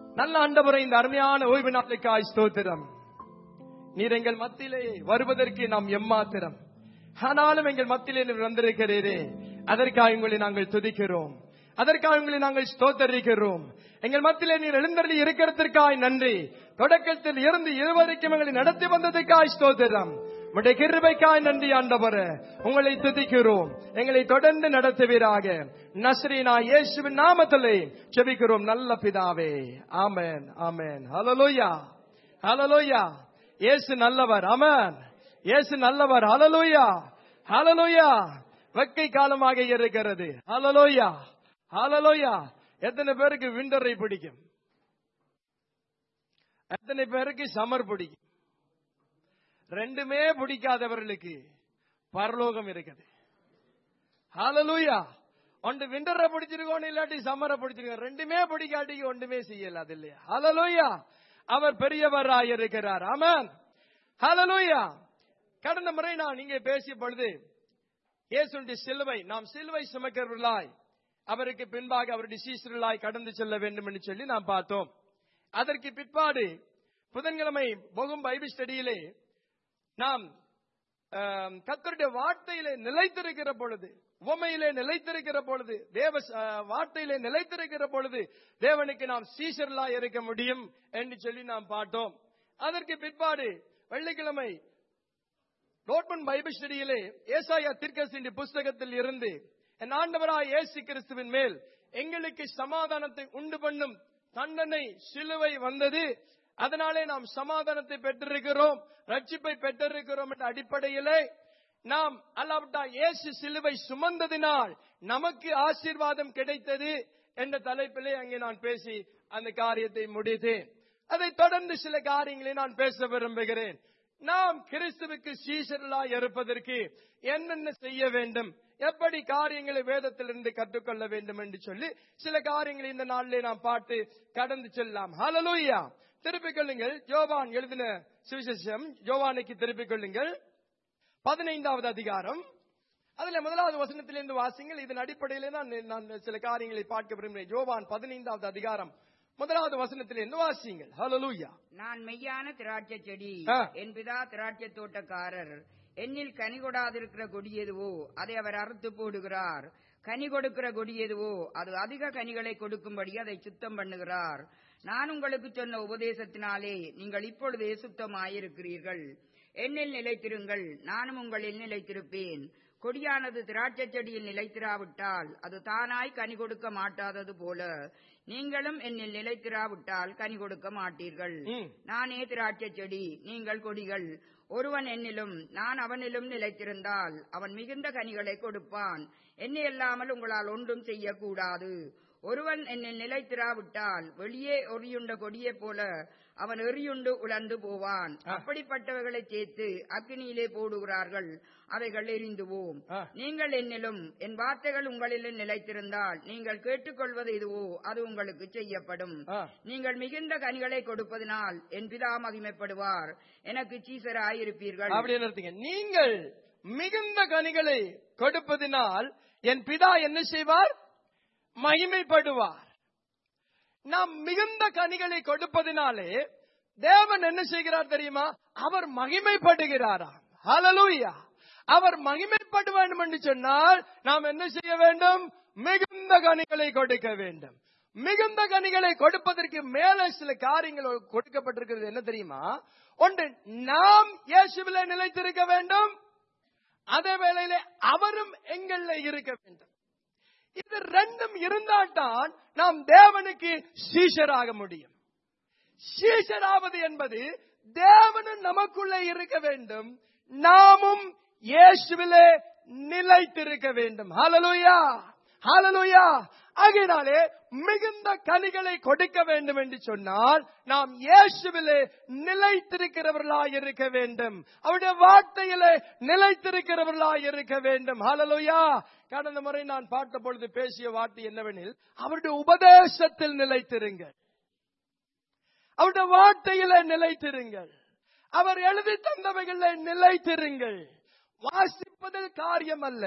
நல்ல ஆண்டவரை இந்த அருமையான ஓய்வு நாளுக்காய் ஸ்தோத்திரம் நீர் எங்கள் மத்தியிலே வருவதற்கு நாம் எம்மாத்திரம் ஆனாலும் எங்கள் மத்தியிலே நீர் வந்திருக்கிறீரே அதற்காக உங்களை நாங்கள் துதிக்கிறோம் அதற்காக உங்களை நாங்கள் ஸ்தோத்தரிக்கிறோம் எங்கள் மத்தியிலே நீர் எழுந்தருளி இருக்கிறதற்காய் நன்றி தொடக்கத்தில் இருந்து இதுவரைக்கும் எங்களை நடத்தி வந்ததுக்காய் ஸ்தோத்திரம் உடைய கிருபைக்காய் நன்றி ஆண்டவரே உங்களை துதிக்கிறோம் எங்களை தொடர்ந்து நடத்துவீராக நஸ்ரீனா இயேசுவின் நாமத்திலே செபிக்கிறோம் நல்ல பிதாவே ஆமென் ஆமென் ஹalleluya ஹalleluya இயேசு நல்லவர் ஆமென் இயேசு நல்லவர் ஹalleluya ஹalleluya வெக்கை காலமாக இருக்கிறது ஹalleluya ஹalleluya எத்தனை பேருக்கு விண்டரை பிடிக்கும் எத்தனை பேருக்கு சமர் பிடிக்கும் ரெண்டுமே பிடிக்காதவர்களுக்கு பரலோகம் இருக்குது ஹalleluya ஒன்று விண்டரை பிடிச்சிருக்கோம் இல்லாட்டி சம்மரை பிடிச்சிருக்கோம் ரெண்டுமே பிடிக்காட்டிக்கு ஒன்றுமே செய்யல அது இல்லையா ஹalleluya அவர் பெரியவராய் இருக்கிறார் ஆமென் ஹalleluya கடந்த முறை நான் இங்கே பேசிய பொழுது இயேசுடைய சிலுவை நாம் சிலுவை சுமக்கிறவர்களாய் அவருக்கு பின்பாக அவருடைய சீசர்களாய் கடந்து செல்ல வேண்டும் என்று சொல்லி நாம் பார்த்தோம் அதற்கு பிற்பாடு புதன்கிழமை போகும் பைபிள் ஸ்டடியிலே நாம் ஆம், கர்த்தருடைய வார்த்தையிலே நிலைத்திருக்கிற பொழுது உவமையிலே நிலைத்திருக்கிற பொழுது தேவ ஆ, வார்த்தையிலே நிலைத்திருக்கிற பொழுது தேவனுக்கு நாம் சீஷர்களா இருக்க முடியும் என்று சொல்லி நாம் பார்த்தோம் அதற்கு பிற்பாடு வெள்ளிக்கிழமை டோட்மன் பைபிள் ஸ்டடியிலே ஏசாயா தீர்க்கதரிசியின் புஸ்தகத்தில் இருந்து என் ஆண்டவராய் இயேசு கிறிஸ்துவின் மேல் எங்களுக்கு சமாதானத்தை உண்டு பண்ணும் தண்டனை சிலுவை வந்தது அதனாலே நாம் சமாதானத்தை பெற்றிருக்கிறோம் ரட்சிப்பை பெற்றிருக்கிறோம் என்ற அடிப்படையிலே நாம் அல்லாவிட்டா இயேசு சிலுவை சுமந்ததினால் நமக்கு ஆசீர்வாதம் கிடைத்தது என்ற தலைப்பிலே அங்கே நான் பேசி அந்த காரியத்தை முடித்தேன் அதைத் தொடர்ந்து சில காரியங்களை நான் பேச விரும்புகிறேன் நாம் கிறிஸ்துவுக்கு சீசர்களாய் இருப்பதற்கு என்னென்ன செய்ய வேண்டும் எப்படி காரியங்களை வேதத்திலிருந்து கற்றுக்கொள்ள வேண்டும் என்று சொல்லி சில காரியங்களை இந்த நாளிலே நாம் பார்த்து கடந்து செல்லலாம் ஹalleluya திருப்பிக் கொள்ளுங்கள் ஜோவான் எழுதின சுவிசேஷம் ஜோவானுக்கு திருப்பிக் கொள்ளுங்கள் பதினைந்தாவது அதிகாரம் அதுல முதலாவது வசனத்திலிருந்து வாசிங்கள் இதன் அடிப்படையிலே தான் நான் சில காரியங்களை பார்க்க விரும்புகிறேன் ஜோவான் பதினைந்தாவது அதிகாரம் முதலாவது வசனத்திலிருந்து வாசிங்கள் ஹalleluya நான் மெய்யான திராட்சை செடி ஆ. என் பிதா திராட்சை தோட்டக்காரர் என்னில் கனி கொடாதிருக்கிற கொடி எதுவோ அதை அவர் அறுத்து போடுகிறார் கனி கொடுக்கிற கொடி எதுவோ அது அதிக கனிகளை கொடுக்கும்படி அதை சுத்தம் பண்ணுகிறார் நான் உங்களுக்கு சொன்ன உபதேசத்தினாலே நீங்கள் இப்பொழுதே சுத்தமாயிருக்கிறீர்கள் என்னில் நிலைத்திருங்கள் நானும் உங்களில் நிலைத்திருப்பேன் கொடியானது திராட்சை செடியில் நிலைத்திராவிட்டால் அது தானாய் கனி கொடுக்க மாட்டாதது போல நீங்களும் என்னில் நிலைத்திராவிட்டால் கனி கொடுக்க மாட்டீர்கள் ம். நானே திராட்சை செடி நீங்கள் கொடிகள் ஒருவன் என்னிலும் நான் அவனிலும் நிலைத்திருந்தால் அவன் மிகுந்த கனிகளை கொடுப்பான் என்னை அல்லாமல் உங்களால் ஒன்றும் செய்யக்கூடாது ஒருவன் என்னில் நிலைத்திராவிட்டால் வெளியே எறியுண்ட கொடியைப் போல அவன் எறியுண்டு உலர்ந்து போவான் ஆ. அப்படிப்பட்டவைகளை சேர்த்து அக்கினியிலே போடுகிறார்கள் அவைகள் எரிந்து போம் ஆ. நீங்கள் என்னிலும் என் வார்த்தைகள் உங்களிலும் நிலைத்திருந்தால் நீங்கள் கேட்டுக்கொள்வது எதுவோ அது உங்களுக்கு செய்யப்படும் ஆ. நீங்கள் மிகுந்த கனிகளை கொடுப்பதனால் என் பிதா மகிமைப்படுவார் எனக்கு சீசராயிருப்பீர்கள் அப்படி நிறுத்துங்க நீங்கள் மிகுந்த கனிகளை கொடுப்பதினால் என் பிதா என்ன செய்வார் மகிமைப்படுவார் நாம் மிகுந்த கனிகளை கொடுப்பதினாலே தேவன் என்ன செய்கிறார் தெரியுமா அவர் மகிமைப்படுகிறாராம் ஹalleluya அவர் மகிமைப்பட வேண்டும் என்று சொன்னால் நாம் என்ன செய்ய வேண்டும் மிகுந்த கனிகளை கொடுக்க வேண்டும் மிகுந்த கனிகளை கொடுப்பதற்கு மேல சில காரியங்கள் கொடுக்கப்பட்டிருக்கிறது என்ன தெரியுமா ஒன்று நாம் இயேசுவிலே நிலைத்திருக்க வேண்டும் அதே வேளையிலே அவரும் எங்கள்ல இருக்க வேண்டும் இது ரெண்டும் இருந்தால்தான் நாம் தேவனுக்கு சீஷராக முடியும் சீஷராவது என்பது தேவனும் நமக்குள்ளே இருக்க வேண்டும் நாமும் இயேசுவிலே நிலைத்திருக்க வேண்டும் ஹalleluya ஹalleluya ஆகையினாலே மிகுந்த கனிகளை கொடுக்க வேண்டும் என்று சொன்னால் நாம் இயேசுவிலே நிலைத்திருக்கிறவர்களாய் இருக்க வேண்டும் அவருடைய வார்த்தையிலே நிலைத்திருக்கிறவர்களாய் இருக்க வேண்டும் ஹalleluya கடந்த முறை நான் பார்த்த பொழுது பேசிய வார்த்தை என்னவெனில் அவருடைய உபதேசத்தில் நிலைத்திருங்கள் அவருடைய வார்த்தையில நிலைத்திருங்கள் அவர் எழுதி தந்தவைகளில் நிலைத்திருங்கள் வாசிப்பதில் காரியம் அல்ல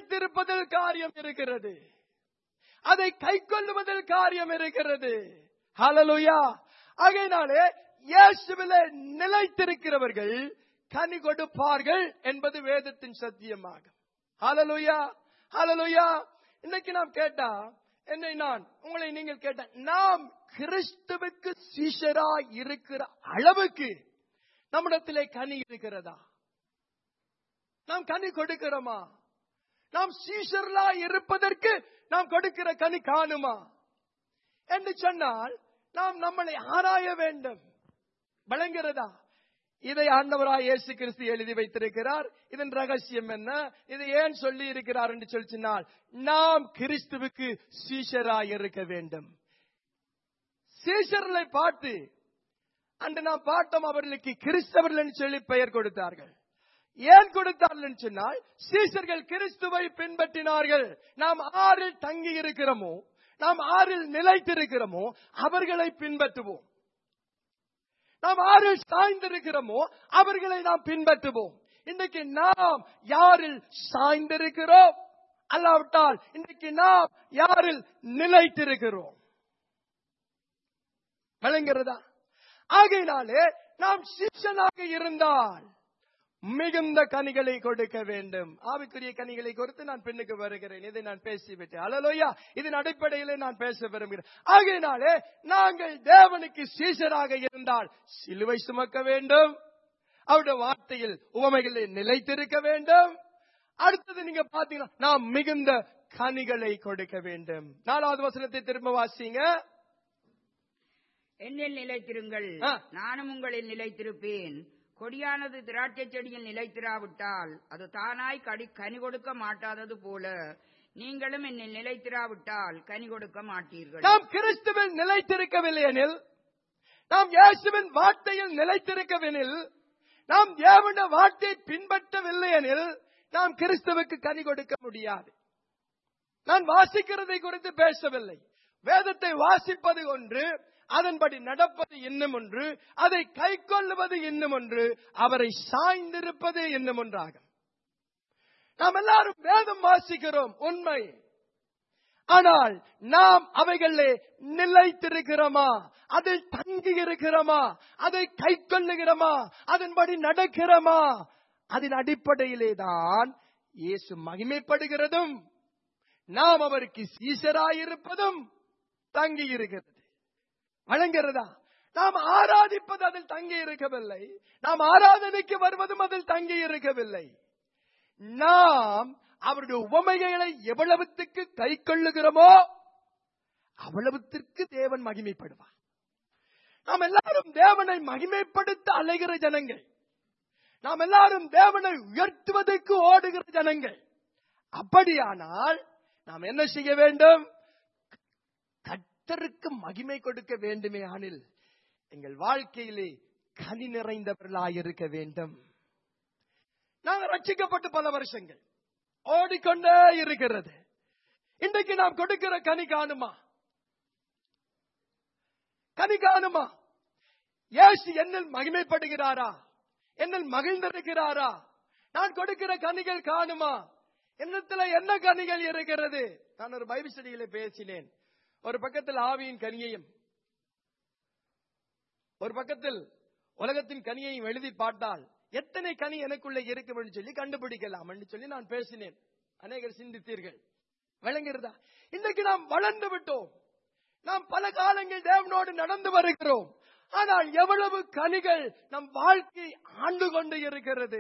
நிலைத்திருப்பதில் காரியம் இருக்கிறது அதை கை கொள்ளுவதில் காரியம் இருக்கிறது ஹalleluya ஆகையினாலே இயேசுவிலே நிலைத்திருக்கிறவர்கள் கனி கொடுப்பார்கள் என்பது வேதத்தின் சத்தியமாகும் ஹalleluya ஹalleluya இன்னைக்கு நாம் கேட்டா என்னை நான் உங்களை நீங்கள் கேட்ட நாம் கிறிஸ்துவுக்கு சீஷரா இருக்கிற அளவுக்கு நம்மிடத்திலே கனி இருக்கிறதா நாம் கனி கொடுக்கிறோமா நாம் சீஷர்களா இருப்பதற்கு நாம் கொடுக்கிற கனி காணுமா என்று சொன்னால் நாம் நம்மளை ஆராய வேண்டும் விளங்குகிறதா இதை ஆண்டவராய் இயேசு கிறிஸ்து எழுதி வைத்திருக்கிறார் இதன் ரகசியம் என்ன இதை ஏன் சொல்லி இருக்கிறார் என்று சொல்லி சொன்னால் நாம் கிறிஸ்துவுக்கு சீஷராய் இருக்க வேண்டும் சீஷர்களை பார்த்து அன்று நாம் பார்த்தோம் அவர்களுக்கு கிறிஸ்தவர்கள் என்று சொல்லி பெயர் கொடுத்தார்கள் ஏன் கொடுத்தார்கள் என்று சொன்னால் சீசர்கள் கிறிஸ்துவை பின்பற்றினார்கள் நாம் ஆறில் தங்கி இருக்கிறோமோ நாம் ஆறில் நிலைத்திருக்கிறோமோ அவர்களை பின்பற்றுவோம் நாம் ஆறில் சாய்ந்திருக்கிறோமோ அவர்களை நாம் பின்பற்றுவோம் இன்றைக்கு நாம் யாரில் சாய்ந்திருக்கிறோம் அல்லாவிட்டால் இன்றைக்கு நாம் யாரில் நிலைத்திருக்கிறோம் விளங்குகிறதா ஆகையினாலே நாம் சிஷனாக இருந்தால் மிகுந்த கனிகளை கொடுக்க வேண்டும் ஆவிக்குரிய கனிகளை கொடுத்து நான் பெண்ணுக்கு வருகிறேன் இதை நான் பேசிவிட்டேன் அலலோயா இதன் அடிப்படையிலே நான் பேச விரும்புகிறேன் ஆகையினாலே நாங்கள் தேவனுக்கு சீசராக இருந்தால் சிலுவை சுமக்க வேண்டும் அவருடைய வார்த்தையில் உவமைகளை நிலைத்திருக்க வேண்டும் அடுத்தது நீங்க பாத்தீங்கன்னா நாம் மிகுந்த கனிகளை கொடுக்க வேண்டும் நாலாவது வசனத்தை திரும்ப வாசிங்க என்னில் நிலைத்திருங்கள் ஆ. நானும் உங்களில் நிலைத்திருப்பேன் கொடியானது திராட்சை செடியில் நிலைத்திராவிட்டால் அது தானாய் கடி கனி கொடுக்க மாட்டாதது போல நீங்களும் என்னில் நிலைத்திராவிட்டால் கனி கொடுக்க மாட்டீர்கள் நாம் கிறிஸ்துவில் நிலைத்திருக்கவில்லை எனில் நாம் இயேசுவின் வார்த்தையில் நிலைத்திருக்கவெனில் நாம் தேவனுடைய வார்த்தையை பின்பற்றவில்லை எனில் நாம் கிறிஸ்துவுக்கு கனி கொடுக்க முடியாது நான் வாசிக்கிறதை குறித்து பேசவில்லை வேதத்தை வாசிப்பது ஒன்று அதன்படி நடப்பது இன்னும் ஒன்று அதை கை கொள்ளுவது இன்னும் ஒன்று அவரை சாய்ந்திருப்பது இன்னும் ஒன்றாகும் நாம் எல்லாரும் வேதம் வாசிக்கிறோம் உண்மை ஆனால் நாம் அவைகளிலே நிலைத்திருக்கிறோமா அதில் தங்கி இருக்கிறோமா அதை கை கொள்ளுகிறோமா அதன்படி நடக்கிறோமா அதன் அடிப்படையிலே தான் இயேசு மகிமைப்படுகிறதும் நாம் அவருக்கு சீசராயிருப்பதும் தங்கி இருக்கிறது வழங்குகிறதா நாம் ஆராதிப்பது அதில் தங்கி இருக்கவில்லை நாம் ஆராதனைக்கு வருவதும் அதில் தங்கி இருக்கவில்லை நாம் அவருடைய உவமைகளை எவ்வளவுத்துக்கு கை கொள்ளுகிறோமோ அவ்வளவுத்திற்கு தேவன் மகிமைப்படுவார் நாம் எல்லாரும் தேவனை மகிமைப்படுத்த அலைகிற ஜனங்கள் நாம் எல்லாரும் தேவனை உயர்த்துவதற்கு ஓடுகிற ஜனங்கள் அப்படியானால் நாம் என்ன செய்ய வேண்டும் கர்த்தருக்கு மகிமை கொடுக்க வேண்டுமே ஆனில் எங்கள் வாழ்க்கையிலே கனி நிறைந்தவர்களாயிருக்க வேண்டும் நாங்கள் ரட்சிக்கப்பட்டு பல வருஷங்கள் ஓடிக்கொண்டே இருக்கிறது இன்றைக்கு நாம் கொடுக்கிற கனி காணுமா கனி காணுமா இயேசு என்னில் மகிமைப்படுகிறாரா என்னில் மகிழ்ந்திருக்கிறாரா நான் கொடுக்கிற கனிகள் காணுமா என்னத்துல என்ன கனிகள் இருக்கிறது நான் ஒரு பைபிள் ஸ்டடியில பேசினேன் ஒரு பக்கத்தில் ஆவியின் கனியையும் ஒரு பக்கத்தில் உலகத்தின் கனியையும் எழுதி பார்த்தால் எத்தனை கனி எனக்குள்ள இருக்கும் என்று சொல்லி கண்டுபிடிக்கலாம் என்று சொல்லி நான் பேசினேன் அநேகர் சிந்தித்தீர்கள் விளங்குகிறதா இன்றைக்கு நாம் வளர்ந்து விட்டோம் நாம் பல காலங்கள் தேவனோடு நடந்து வருகிறோம் ஆனால் எவ்வளவு கனிகள் நம் வாழ்க்கை ஆண்டு கொண்டு இருக்கிறது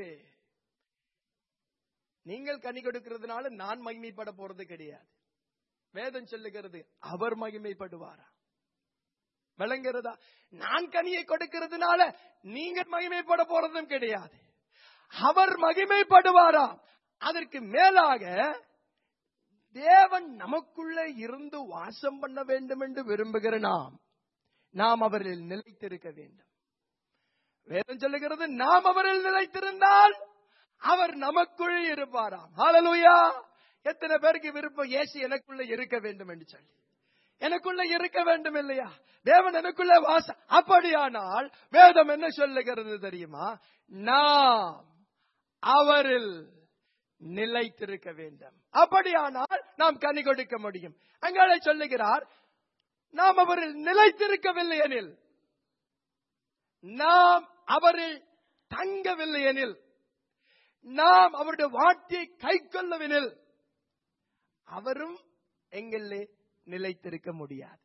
நீங்கள் கனி கொடுக்கிறதுனால நான் மகிமைப்பட போறது கிடையாது வேதம் சொல்லுகிறது அவர் மகிமைப்படுவாரா விளங்குகிறதா நான் கனியை கொடுக்கிறதுனால நீங்கள் மகிமைப்பட போறதும் கிடையாது அவர் மகிமைப்படுவாரா அதற்கு மேலாக தேவன் நமக்குள்ளே இருந்து வாசம் பண்ண வேண்டும் என்று விரும்புகிற நாம் நாம் அவரில் நிலைத்திருக்க வேண்டும் வேதம் சொல்லுகிறது நாம் அவரில் நிலைத்திருந்தால் அவர் நமக்குள் இருப்பாராம் ஹalleluya எத்தனை பேருக்கு விருப்பம் இயேசு எனக்குள்ள இருக்க வேண்டும் என்று சொல்லி எனக்குள்ள இருக்க வேண்டும் இல்லையா தேவன் எனக்குள்ள வாச அப்படியானால் வேதம் என்ன சொல்லுகிறது தெரியுமா நாம் அவரில் நிலைத்திருக்க வேண்டும் அப்படியானால் நாம் கனி கொடுக்க முடியும் அங்காலே சொல்லுகிறார் நாம் அவரில் நிலைத்திருக்கவில்லை எனில் நாம் அவரில் தங்கவில்லை எனில் நாம் அவருடைய வார்த்தையை கை கொள்ளவெனில் அவரும் எங்களிலே நிலைத்திருக்க முடியாது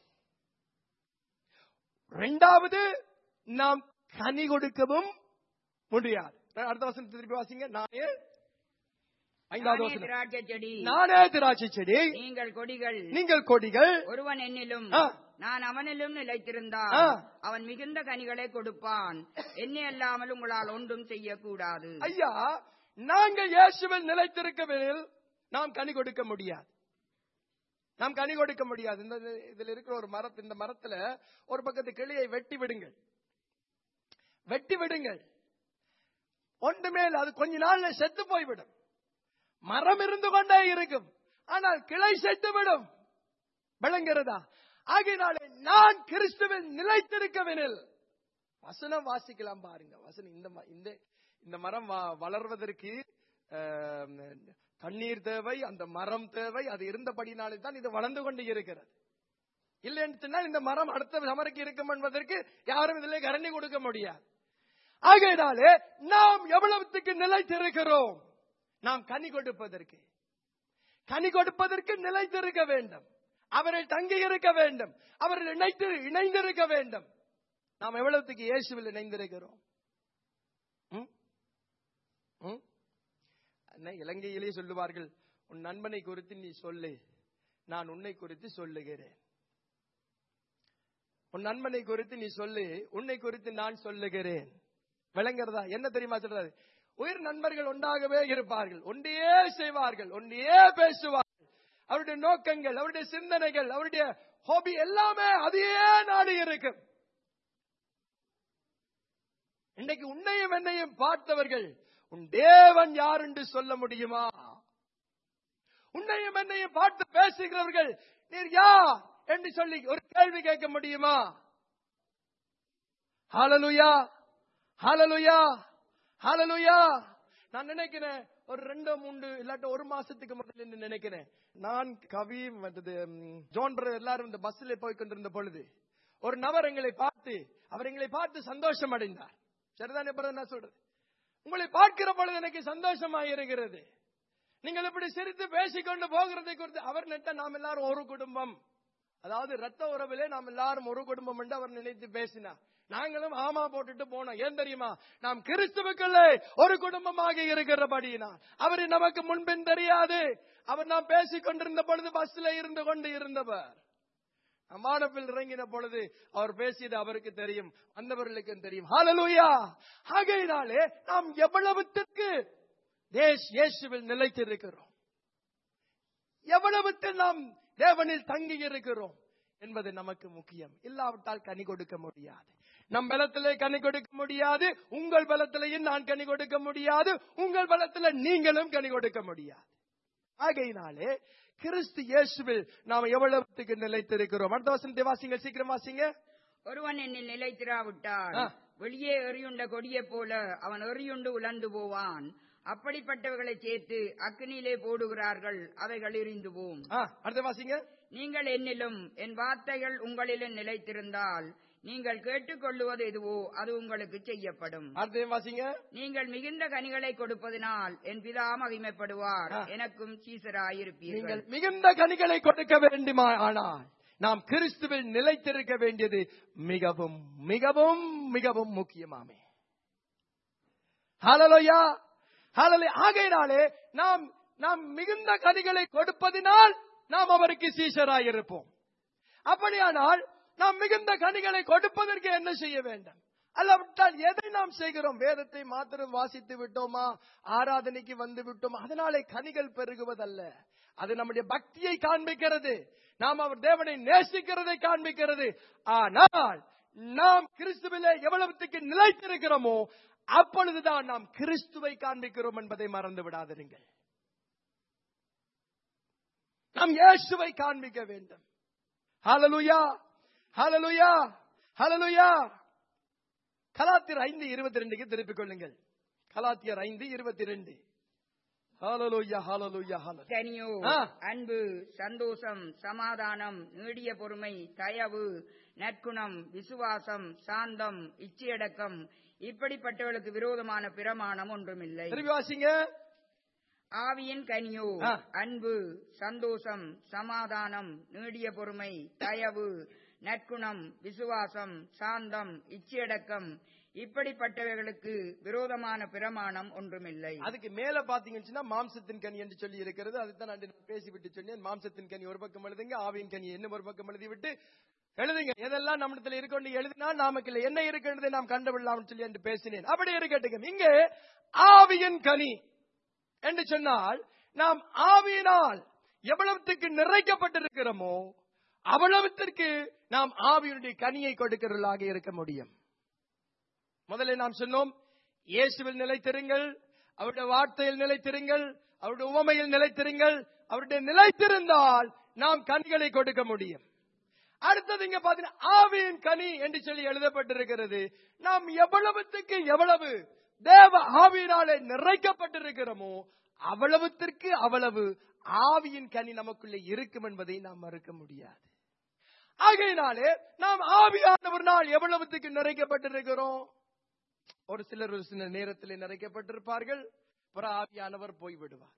இரண்டாவது நாம் கனி கொடுக்கவும் முடியாது அடுத்த வசனத்தை திருப்பி வாசிங்க நானே ஐந்தாவது நானே வசனம் திராட்சை செடி நானே திராட்சை செடி நீங்கள் கொடிகள் நீங்கள் கொடிகள் ஒருவன் என்னிலும் ஆ. நான் அவனிலும் நிலைத்திருந்தால் ஆ. அவன் மிகுந்த கனிகளை கொடுப்பான் என்னை அல்லாமல் உங்களால் ஒன்றும் செய்யக்கூடாது ஐயா நாங்கள் இயேசுவில் நிலைத்திருக்கவெனில் நாம் கனி கொடுக்க முடியாது நாம் கனி கொடுக்க முடியாது இந்த இதுல இருக்கிற ஒரு மரத்து இந்த மரத்துல ஒரு பக்கத்து கிளையை வெட்டி விடுங்கள் வெட்டி விடுங்கள் ஒன்றுமே இல்லை அது கொஞ்ச நாள்ல செத்து போய்விடும் மரம் இருந்து கொண்டே இருக்கும் ஆனால் கிளை செத்து விடும் விளங்குகிறதா ஆகையினாலே நான் கிறிஸ்துவில் நிலைத்திருக்கவெனில் வசனம் வாசிக்கலாம் பாருங்க வசனம் இந்த ம- இந்த இந்த மரம் வ- வளர்வதற்கு ஆம், தண்ணீர் தேவை அந்த மரம் தேவை அது இருந்தபடினாலே தான் இது வளர்ந்து கொண்டு இருக்கிறது இல்லைன்னு சொன்னால் இந்த மரம் அடுத்த சமருக்கு இருக்கும் என்பதற்கு யாரும் இதில் கரண்டி கொடுக்க முடியாது ஆகையினாலே நாம் எவ்வளவுத்துக்கு நிலைத்திருக்கிறோம் நாம் கனி கொடுப்பதற்கு கனி கொடுப்பதற்கு நிலைத்திருக்க வேண்டும் அவரில் தங்கி இருக்க வேண்டும் அவரில் இணைத்து இணைந்திருக்க வேண்டும் நாம் எவ்வளவுத்துக்கு இயேசுவில் இணைந்திருக்கிறோம் ம்? ம்? அண்ணா, இலங்கையிலே சொல்லுவார்கள் உன் நண்பனை குறித்து நீ சொல்லு நான் உன்னை குறித்து சொல்லுகிறேன் உன் நண்பனை குறித்து நீ சொல்லு உன்னை குறித்து நான் சொல்லுகிறேன் விளங்குறதா என்ன தெரியுமா சொல்றாரு உயிர் நண்பர்கள் ஒன்றாகவே இருப்பார்கள் ஒன்றையே செய்வார்கள் ஒன்றையே பேசுவார்கள் அவருடைய நோக்கங்கள் அவருடைய சிந்தனைகள் அவருடைய ஹாபி எல்லாமே அதையே நாடி இருக்கும் இன்னைக்கு உன்னையும் என்னையும் பார்த்தவர்கள் உன் தேவன் யார் என்று சொல்ல முடியுமா உன்னையும் என்னையும் பார்த்து பேசுகிறவர்கள் நீர் யார் என்று சொல்லி ஒரு கேள்வி கேட்க முடியுமா ஹalleluya ஹalleluya ஹalleluya நான் நினைக்கிறேன் ஒரு ரெண்டோ மூன்று இல்லாட்ட ஒரு மாசத்துக்கு முதல்ல இருந்து நினைக்கிறேன் நான் கவி மற்றது ம், ஜோன் பிரதர் எல்லாரும் இந்த பஸ்ல போய் கொண்டிருந்த பொழுது ஒரு நபர் எங்களை பார்த்து அவர் எங்களை பார்த்து சந்தோஷம் அடைந்தார் சரிதானே பிரதர் நான் சொல்றது உங்களை பார்க்கிற பொழுது எனக்கு சந்தோஷமாக இருக்கிறது நீங்கள் இப்படி சிரித்து பேசிக்கொண்டு போகிறதை குறித்து அவர் நெட்ட நாம் எல்லாரும் ஒரு குடும்பம் அதாவது ரத்த உறவிலே நாம் எல்லாரும் ஒரு குடும்பம் என்று அவர் நினைத்து பேசினார் நாங்களும் ஆமா போட்டுட்டு போனோம் ஏன் தெரியுமா நாம் கிறிஸ்துவுக்குள்ளே ஒரு குடும்பமாக இருக்கிறபடியினால் அவரை நமக்கு முன்பின் தெரியாது அவர் நாம் பேசிக் கொண்டிருந்த பொழுது பஸ்ல இருந்து கொண்டு இருந்தவர் அம்மானப்பில் இறங்கின பொழுது அவர் பேசியது அவருக்கு தெரியும் அந்தவர்களுக்கும் தெரியும் ஹalleluya ஆகையினாலே நாம் எவ்வளவுத்திற்கு தேஷ் இயேசுவில் நிலைத்திருக்கிறோம் எவ்வளவுக்கு நாம் தேவனில் தங்கி இருக்கிறோம் என்பது நமக்கு முக்கியம் இல்லாவிட்டால் கனி கொடுக்க முடியாது நம் பலத்திலே கனி கொடுக்க முடியாது உங்கள் பலத்திலேயும் நான் கனி கொடுக்க முடியாது உங்கள் பலத்தில நீங்களும் கனி கொடுக்க முடியாது ஆகையினாலே கிறிஸ்து இயேசுவில் நாம் எவ்வளவுக்கு நிலைத்திருக்கிறோம் அடுத்த வசனத்தை வாசிங்க சீக்கிரம் வாசிங்க ஒருவன் என்னில் நிலைத்திராவிட்டால் ஆ. வெளியே எறியுண்ட கொடியைப் போல அவன் எறியுண்டு உலர்ந்து போவான் அப்படிப்பட்டவர்களை சேர்த்து அக்னியிலே போடுகிறார்கள் அவைகள் எரிந்து போம் ஆ, அடுத்த வாசிங்க நீங்கள் என்னிலும் என் வார்த்தைகள் உங்களிலும் நிலைத்திருந்தால் நீங்கள் கேட்டுக்கொள்ளுவது எதுவோ அது உங்களுக்கு செய்யப்படும் அடுத்த வாசிங்க நீங்கள் மிகுந்த கனிகளை கொடுப்பதினால் என் பிதா மகிமைப்படுவார் ஆ. எனக்கும் சீசராயிருப்பீர்கள் நீங்கள் மிகுந்த கனிகளை கொடுக்க வேண்டுமா ஆனால் நாம் கிறிஸ்துவில் நிலைத்திருக்க வேண்டியது மிகவும் மிகவும் மிகவும் முக்கியமாமே ஹalleluya ஹalleluya ஆகையினாலே நாம் நாம் மிகுந்த கனிகளை கொடுப்பதினால் நாம் அவருக்கு சீஷராய் இருப்போம் அப்படியானால் நாம் மிகுந்த கனிகளை கொடுப்பதற்கு என்ன செய்ய வேண்டும் அல்லாவிட்டால் எதை நாம் செய்கிறோம் வேதத்தை மாத்திரம் வாசித்து விட்டோமா ஆராதனைக்கு வந்து விட்டோமா அதனாலே கனிகள் பெருகுவதல்ல அது நம்முடைய பக்தியை காண்பிக்கிறது நாம் அவர் தேவனை நேசிக்கிறதை காண்பிக்கிறது ஆனால் நாம் கிறிஸ்துவிலே எவ்வளவுக்கு நிலைத்திருக்கிறோமோ அப்பொழுதுதான் நாம் கிறிஸ்துவை காண்பிக்கிறோம் என்பதை மறந்து விடாதிருங்கள் நாம் இயேசுவை காண்பிக்க வேண்டும் ஹalleluya ஹalleluya ஹalleluya கலாத்தியர் ஐந்து இருபத்தி ரெண்டுக்கு திருப்பிக் கொள்ளுங்கள் கலாத்தியர் ஐந்து இருபத்தி ரெண்டு ஹalleluya ஹalleluya ஹalleluya கனியோ ஆ. அன்பு சந்தோஷம் சமாதானம் நீடிய பொறுமை தயவு நற்குணம் விசுவாசம் சாந்தம் இச்சையடக்கம் இப்படிப்பட்டவர்களுக்கு விரோதமான பிரமாணம் ஒன்றுமில்லை திருப்பி வாசிங்க ஆவியின் கனியோ ஆ. அன்பு சந்தோஷம் சமாதானம் நீடிய பொறுமை தயவு நற்குணம் விசுவாசம் சாந்தம் இச்சையடக்கம் இப்படிப்பட்டவைகளுக்கு விரோதமான பிரமாணம் ஒன்றுமில்லை அதுக்கு மேல பாத்தீங்கன்னு சொன்னா மாம்சத்தின் கனி என்று சொல்லி இருக்கிறது அதுதான் நான் பேசிவிட்டு சொன்னேன் மாம்சத்தின் கனி ஒரு பக்கம் எழுதுங்க ஆவியின் கனி என்ன ஒரு பக்கம் எழுதி விட்டு எழுதுங்க எதெல்லாம் நம்மிடத்துல இருக்கொண்டு எழுதினால் நமக்கு இல்லை என்ன இருக்கின்றதை நாம் கண்டுவிடலாம் சொல்லி என்று பேசினேன் அப்படி இருக்கட்டுங்க இங்கே ஆவியின் கனி என்று சொன்னால் நாம் ஆவியினால் எவ்வளவுக்கு நிறைக்கப்பட்டிருக்கிறோமோ அவ்வளவுத்திற்கு நாம் ஆவியினுடைய கனியை கொடுக்கிறவர்களாக இருக்க முடியும் முதல்ல நாம் சொன்னோம் இயேசுவில் நிலைத்திருங்கள் அவருடைய வார்த்தையில் நிலைத்திருங்கள் அவருடைய உவமையில் நிலைத்திருங்கள் அவருடைய நிலைத்திருந்தால் நாம் கனிகளை கொடுக்க முடியும் அடுத்தது இங்க பாத்தீங்கன்னா ஆவியின் கனி என்று சொல்லி எழுதப்பட்டிருக்கிறது நாம் எவ்வளவுத்துக்கு எவ்வளவு தேவ ஆவியினாலே நிறைக்கப்பட்டிருக்கிறோமோ அவ்வளவுத்திற்கு அவ்வளவு ஆவியின் கனி நமக்குள்ளே இருக்கும் என்பதை நாம் மறுக்க முடியாது ஆகையினாலே நாம் ஆவியானவர்னால் எவ்வளவுத்துக்கு நிறைக்கப்பட்டிருக்கிறோம் ஒரு சிலர் ஒரு சில நேரத்தில் நிறைக்கப்பட்டிருப்பார்கள் பிற ஆவியானவர் போய்விடுவார்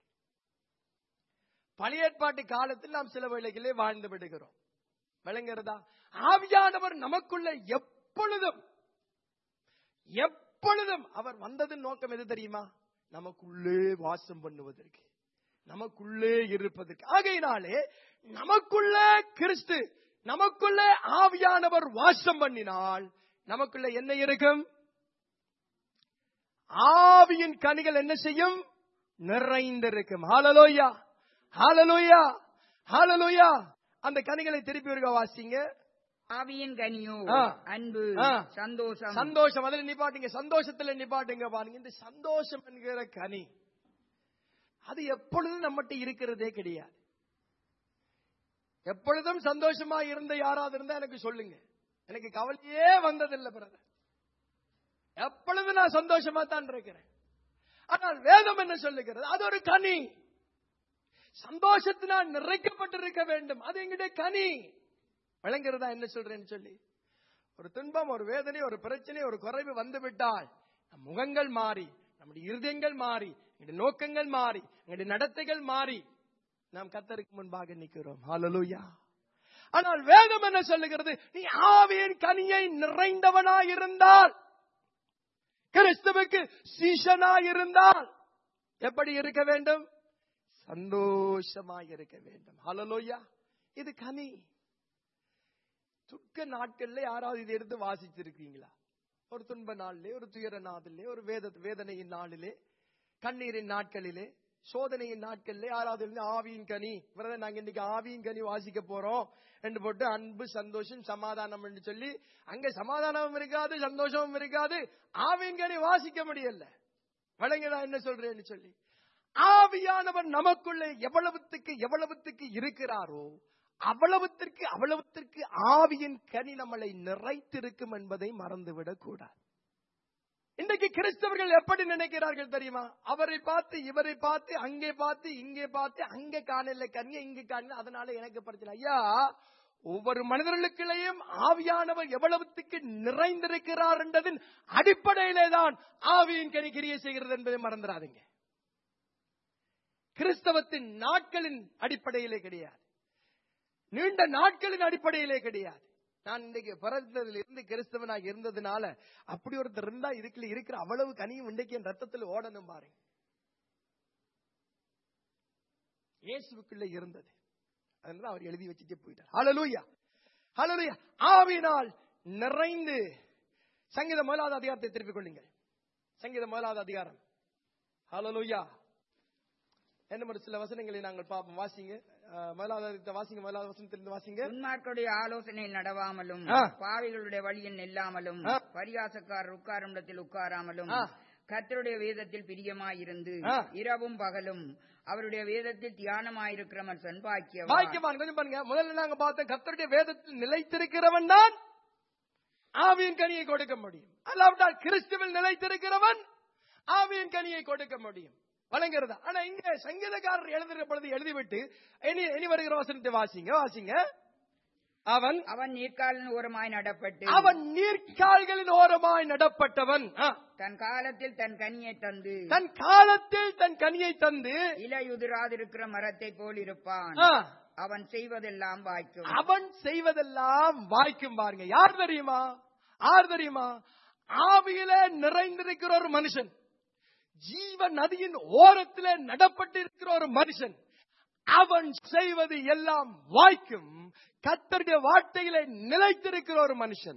பழைய ஏற்பாட்டு காலத்தில் நாம் சில வேளைகளே வாழ்ந்து விடுகிறோம் விளங்குறதா ஆவியானவர் நமக்குள்ள எப்பொழுதும் எப்பொழுதும் அவர் வந்ததன் நோக்கம் எது தெரியுமா நமக்குள்ளே வாசம் பண்ணுவதற்கு நமக்குள்ளே இருப்பதற்கு ஆகையினாலே நமக்குள்ளே கிறிஸ்து நமக்குள்ளே ஆவியானவர் வாசம் பண்ணினால் நமக்குள்ள என்ன இருக்கும் ஆவியின் கனிகள் என்ன செய்யும் நிறைந்திருக்கும் ஹalleluya ஹalleluya ஹalleluya அந்த கனிகளை திருப்பி இருக்க வாசிங்க ஆவியின் கனியோ ஆ. அன்பு ஆ. சந்தோஷம் சந்தோஷம் அதில் நிப்பாட்டுங்க சந்தோஷத்துல நிப்பாட்டுங்க பாருங்க இந்த சந்தோஷம் என்கிற கனி அது எப்பொழுதும் நம்மகிட்ட இருக்கிறதே கிடையாது எப்பொழுதும் சந்தோஷமா இருந்த யாராவது இருந்தா எனக்கு சொல்லுங்க எனக்கு கவலையே வந்ததில்லை பிரதர் எப்பொழுதும் நான் சந்தோஷமா தான் இருக்கிறேன் ஆனால் வேதம் என்ன சொல்லுகிறது அது ஒரு கனி சந்தோஷத்தினால் நிறைக்கப்பட்டிருக்க வேண்டும் அது எங்களுடைய கனி விளங்குறதா என்ன சொல்றேன்னு சொல்லி ஒரு துன்பம் ஒரு வேதனை ஒரு பிரச்சனை ஒரு குறைவு வந்து விட்டால் நம் முகங்கள் மாறி நம்முடைய இருதயங்கள் மாறி எங்களுடைய நோக்கங்கள் மாறி எங்களுடைய நடத்தைகள் மாறி நாம் கத்தருக்கு முன்பாக நிற்கிறோம் ஹalleluya ஆனால் வேதம் என்ன சொல்லுகிறது நீ ஆவியின் கனியை நிறைந்தவனாய் இருந்தால் கிறிஸ்துவுக்கு சீஷனாய் இருந்தால் எப்படி இருக்க வேண்டும் சந்தோஷமாய் இருக்க வேண்டும் ஹalleluya இது கனி துக்க நாட்கள்ல யாராவது இதை எடுத்து வாசிச்சிருக்கீங்களா ஒரு துன்ப நாளிலே ஒரு துயர நாளிலே ஒரு வேத வேதனையின் நாளிலே கண்ணீரின் நாட்களிலே சோதனையின் நாட்களிலே யாராவது இருந்து ஆவியின் கனி பிரதர் நாங்க இன்னைக்கு ஆவியின் கனி வாசிக்க போறோம் என்று போட்டு அன்பு சந்தோஷம் சமாதானம் என்று சொல்லி அங்க சமாதானமும் இருக்காது சந்தோஷமும் இருக்காது ஆவியின் கனி வாசிக்க முடியல வழங்கடா என்ன சொல்றேன்னு சொல்லி ஆவியானவர் நமக்குள்ளே எவ்வளவுத்துக்கு எவ்வளவுத்துக்கு இருக்கிறாரோ அவ்வளவுத்திற்கு அவ்வளவுத்திற்கு ஆவியின் கனி நம்மளை நிறைத்திருக்கும் என்பதை மறந்துவிடக் கூடாது இன்றைக்கு கிறிஸ்தவர்கள் எப்படி நினைக்கிறார்கள் தெரியுமா அவரை பார்த்து இவரை பார்த்து அங்கே பார்த்து இங்கே பார்த்து அங்க காணல கனிய இங்க காணல அதனால எனக்கு பிரச்சனை ஐயா ஒவ்வொரு மனிதர்களுக்குள்ளேயும் ஆவியானவர் எவ்வளவுத்துக்கு நிறைந்திருக்கிறார் என்றதின் அடிப்படையிலே தான் ஆவியின் கனி கிரியை செய்கிறது என்பதை மறந்துடாதீங்க கிறிஸ்தவத்தின் நாட்களின் அடிப்படையிலே கிடையாது நீண்ட நாட்களின் அடிப்படையிலே கிடையாது நான் இன்றைக்கு பிறந்ததுல இருந்து கிறிஸ்தவனாக இருந்ததுனால அப்படி ஒருத்தர் இருந்தா இதுக்குள்ள இருக்கிற அவ்வளவு கனியும் இன்றைக்கு என் ரத்தத்தில் ஓடணும் பாருங்க இயேசுக்குள்ள இருந்தது அதனால அவர் எழுதி வச்சுட்டே போயிட்டார் ஹalleluya ஹalleluya ஆவினால் நிறைந்து சங்கீத முதலாவது அதிகாரத்தை திருப்பிக் கொள்ளுங்கள் சங்கீத முதலாவது அதிகாரம் ஹalleluya என்ன ஒரு சில வசனங்களை நாங்கள் பார்ப்போம் வாசிங்க அஹ், முதலாவது அதிகாரத்தை வாசிங்க முதலாவது வசனத்திலிருந்து வாசிங்க துன்மார்களுடைய ஆலோசனையில் நடவாமலும் ஆ. பாவிகளுடைய வழியில் நில்லாமலும் ஆ. பரியாசக்காரர் உட்காரும் இடத்தில் உட்காராமலும் ஆ. கர்த்தருடைய வேதத்தில் பிரியமாயிருந்து ஆ. இரவும் பகலும் அவருடைய வேதத்தில் தியானமாயிருக்கிற மனுஷன் பாக்கியவான் பாக்கியவான் கொஞ்சம் பாருங்க முதல்ல நாங்க பார்த்தோம் கர்த்தருடைய வேதத்தில் நிலைத்திருக்கிறவன் தான் ஆவியின் கனியை கொடுக்க முடியும் அல்லாவிட்டால் கிறிஸ்துவில் நிலைத்திருக்கிறவன் ஆவியின் கனியை கொடுக்க முடியும் வழங்குறது ஆனா இங்க சங்கீதக்காரர் எழுதுகிற பொழுது எழுதிவிட்டு இனி இனி வருகிற வசனத்தை வாசிங்க வாசிங்க அவன் அவன் நீர்க்காலின் ஓரமாய் நடப்பட்டு அவன் நீர்க்கால்களின் ஓரமாய் நடப்பட்டவன் ஆ. தன் காலத்தில் தன் கனியை தந்து தன் காலத்தில் தன் கனியை தந்து இலையுதிராதிருக்கிற மரத்தை போல் இருப்பான் ஆ, அவன் செய்வதெல்லாம் வாய்க்கும் அவன் செய்வதெல்லாம் வாய்க்கும் பாருங்க யார் தெரியுமா யார் தெரியுமா ஆவியில நிறைந்திருக்கிற ஒரு மனுஷன் ஜீவ நதியின் ஓரத்திலே நடப்பட்டிருக்கிற ஒரு மனுஷன் அவன் செய்வது எல்லாம் வாய்க்கும் கத்தருடைய வார்த்தையிலே நிலைத்திருக்கிற ஒரு மனுஷன்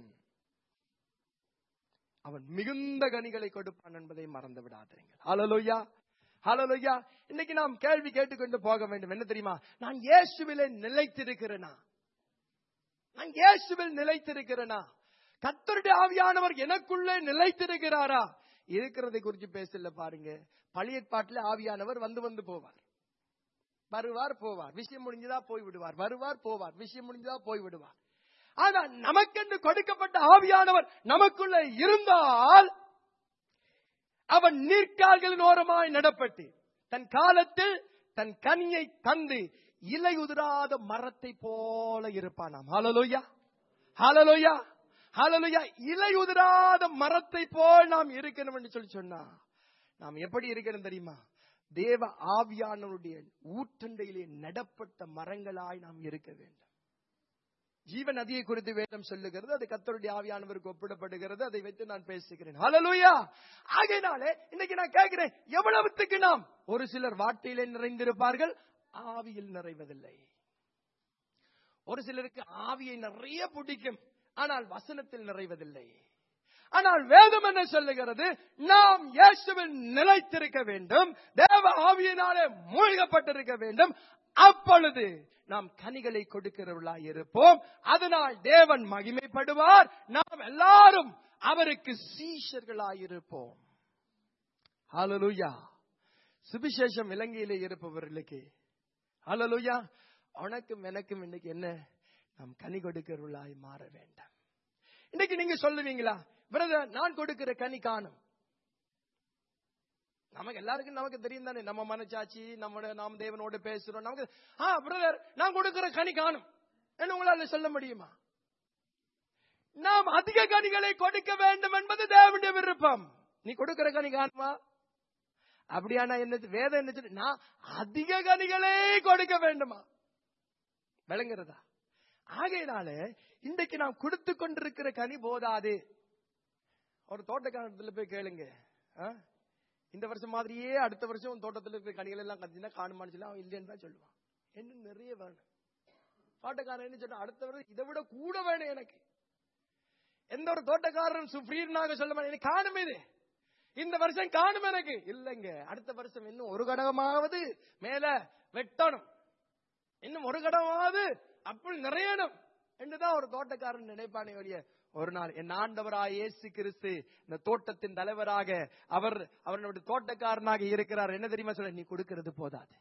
அவன் மிகுந்த கனிகளை கொடுப்பான் என்பதை மறந்து விடாதீர்கள் ஹalleluya ஹalleluya இன்னைக்கு நாம் கேள்வி கேட்டுக்கொண்டு போக வேண்டும் என்ன தெரியுமா நான் இயேசுவிலே நிலைத்திருக்கிறேனா நான் இயேசுவில் நிலைத்திருக்கிறேனா கத்தருடைய ஆவியானவர் எனக்குள்ளே நிலைத்திருக்கிறாரா இருக்கிறதை குறித்து பேசல பாருங்க பழைய பாட்டுல ஆவியானவர் வந்து வந்து போவார் வருவார் போவார் விஷயம் முடிஞ்சதா போய் விடுவார் வருவார் போவார் விஷயம் முடிஞ்சதா போய் விடுவார் ஆனா நமக்கென்று கொடுக்கப்பட்ட ஆவியானவர் நமக்குள்ள இருந்தால் அவன் நீர்க்கால்களின் ஓரமாய் நடப்பட்டு தன் காலத்தில் தன் கனியை தந்து இலை உதிராத மரத்தை போல இருப்பானாம் ஹalleluya ஹalleluya ஹalleluya இலை உதிராத மரத்தை போல் நாம் இருக்கணும் என்று சொல்லி சொன்னா நாம் எப்படி இருக்கணும் தெரியுமா தேவ ஆவியானவருடைய ஊற்றண்டையிலே நடப்பட்ட மரங்களாய் நாம் இருக்க வேண்டும் ஜீவ நதியை குறித்து வேதம் சொல்லுகிறது அது கத்தருடைய ஆவியானவருக்கு ஒப்பிடப்படுகிறது அதை வைத்து நான் பேசுகிறேன் ஹalleluya ஆகையினாலே இன்னைக்கு நான் கேட்கிறேன் எவ்வளவுத்துக்கு நாம் ஒரு சிலர் வார்த்தையிலே நிறைந்திருப்பார்கள் ஆவியில் நிறைவதில்லை ஒரு சிலருக்கு ஆவியை நிறைய பிடிக்கும் ஆனால் வசனத்தில் நிறைவதில்லை ஆனால் வேதம் என்ன சொல்லுகிறது நாம் இயேசுவில் நிலைத்திருக்க வேண்டும் தேவ ஆவியினாலே மூழ்கப்பட்டிருக்க வேண்டும் அப்பொழுது நாம் கனிகளை கொடுக்கிறவர்களாய் இருப்போம் அதனால் தேவன் மகிமைப்படுவார் நாம் எல்லாரும் அவருக்கு சீஷர்களாய் இருப்போம் ஹalleluya சுவிசேஷம் இலங்கையிலே இருப்பவர்களுக்கு ஹalleluya உனக்கும் எனக்கும் இன்னைக்கு என்ன நாம் கனி கொடுக்கிறவர்களாய் மாற வேண்டாம் இன்னைக்கு நீங்க சொல்லுவீங்களா பிரதர் நான் கொடுக்கிற கனி காணும் நமக்கு எல்லாருக்கும் நமக்கு தெரியும் தானே நம்ம மனச்சாட்சி நம்மோட நாம் தேவனோட பேசுறோம் நமக்கு ஆ பிரதர் நான் கொடுக்கிற கனி காணும் என்ன உங்களால சொல்ல முடியுமா நாம் அதிக கனிகளை கொடுக்க வேண்டும் என்பது தேவனுடைய விருப்பம் நீ கொடுக்கிற கனி காணுமா அப்படியானா என்ன வேதம் என்ன சொல்லு நான் அதிக கனிகளே கொடுக்க வேண்டுமா விளங்குறதா ஆகையினால இன்றைக்கு நாம் கொடுத்து கொண்டிருக்கிற கனி போதாது ஒரு தோட்டக்காரத்துல போய் கேளுங்க ஆ? இந்த வருஷம் மாதிரியே அடுத்த வருஷம் உன் தோட்டத்துல இருக்கிற கனிகள் எல்லாம் கத்தினா காணுமான்னு சொல்லி அவன் இல்லைன்னு தான் சொல்லுவான் என்ன நிறைய வேணும் தோட்டக்காரன் என்ன சொன்னா அடுத்த வருஷம் இதை விட கூட வேணும் எனக்கு எந்த ஒரு தோட்டக்காரரும் சுப்ரீர்னாக சொல்ல மாட்டேன் எனக்கு காணும் இது இந்த வருஷம் காணும் எனக்கு இல்லைங்க அடுத்த வருஷம் இன்னும் ஒரு கடகமாவது மேல வெட்டணும் இன்னும் ஒரு கடமாவது அப்படி நிறையணும் என்றுதான் ஒரு தோட்டக்காரன் நினைப்பானே ஒழிய ஒரு நாள் என் ஆண்டவராய் இயேசு கிறிஸ்து இந்த தோட்டத்தின் தலைவராக அவர் அவருடைய தோட்டக்காரனாக இருக்கிறார் என்ன தெரியுமா சொல்ல நீ கொடுக்கிறது போதாது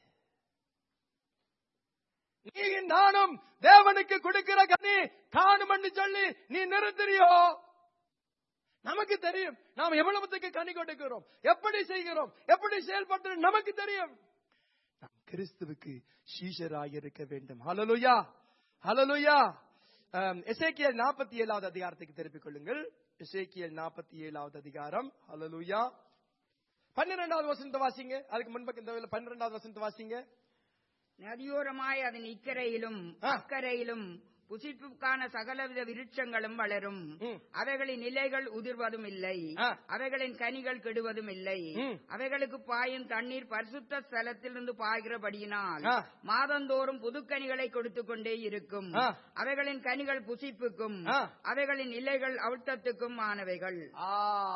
நீ நானும் தேவனுக்கு கொடுக்கிற கனி காணும் என்று சொல்லி நீ நிறுத்துறியோ நமக்கு தெரியும் நாம் எவ்வளவுத்துக்கு கனி கொடுக்கிறோம் எப்படி செய்கிறோம் எப்படி செயல்பட்டு நமக்கு தெரியும் நாம் கிறிஸ்துவுக்கு சீஷராக இருக்க வேண்டும் ஹalleluya ஹalleluya எசேக்கியல் நாற்பத்தி ஏழாவது அதிகாரத்துக்கு திருப்பிக் கொள்ளுங்கள் எசேக்கியல் நாற்பத்தி ஏழாவது அதிகாரம் ஹalleluya பன்னிரெண்டாவது வசனத்தை வாசிங்க அதுக்கு முன்பக்கம் இந்த பன்னிரெண்டாவது வசனத்தை வாசிங்க நதியோரமாய் அதன் இக்கரையிலும் ஆ. அக்கரையிலும் புசிப்புக்கான சகலவித விருட்சங்களும் வளரும் ம். அவைகளின் இலைகள் உதிர்வதும் இல்லை ஆ. அவைகளின் கனிகள் கெடுவதும் இல்லை ம். அவைகளுக்கு பாயும் தண்ணீர் பரிசுத்த ஸ்தலத்திலிருந்து பாய்கிறபடியினால் ஆ. மாதந்தோறும் புதுக்கனிகளை கொடுத்து கொண்டே இருக்கும் ஆ. அவைகளின் கனிகள் புசிப்புக்கும் ஆ. அவைகளின் இலைகள் அழுத்தத்துக்கும் ஆனவைகள் ஆ,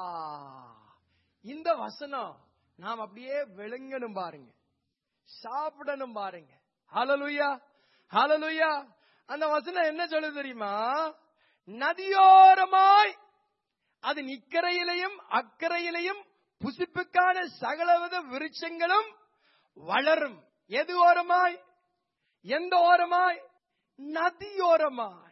இந்த வசனம் நாம் அப்படியே விளங்கணும் பாருங்க சாப்பிடணும் பாருங்க ஹalleluya ஹalleluya அந்த வசனம் என்ன சொல்லுது தெரியுமா நதியோரமாய் அது இக்கரையிலையும் அக்கறையிலையும் புசிப்புக்கான சகலவித விருட்சங்களும் வளரும் எது ஓரமாய் எந்த ஓரமாய் நதியோரமாய்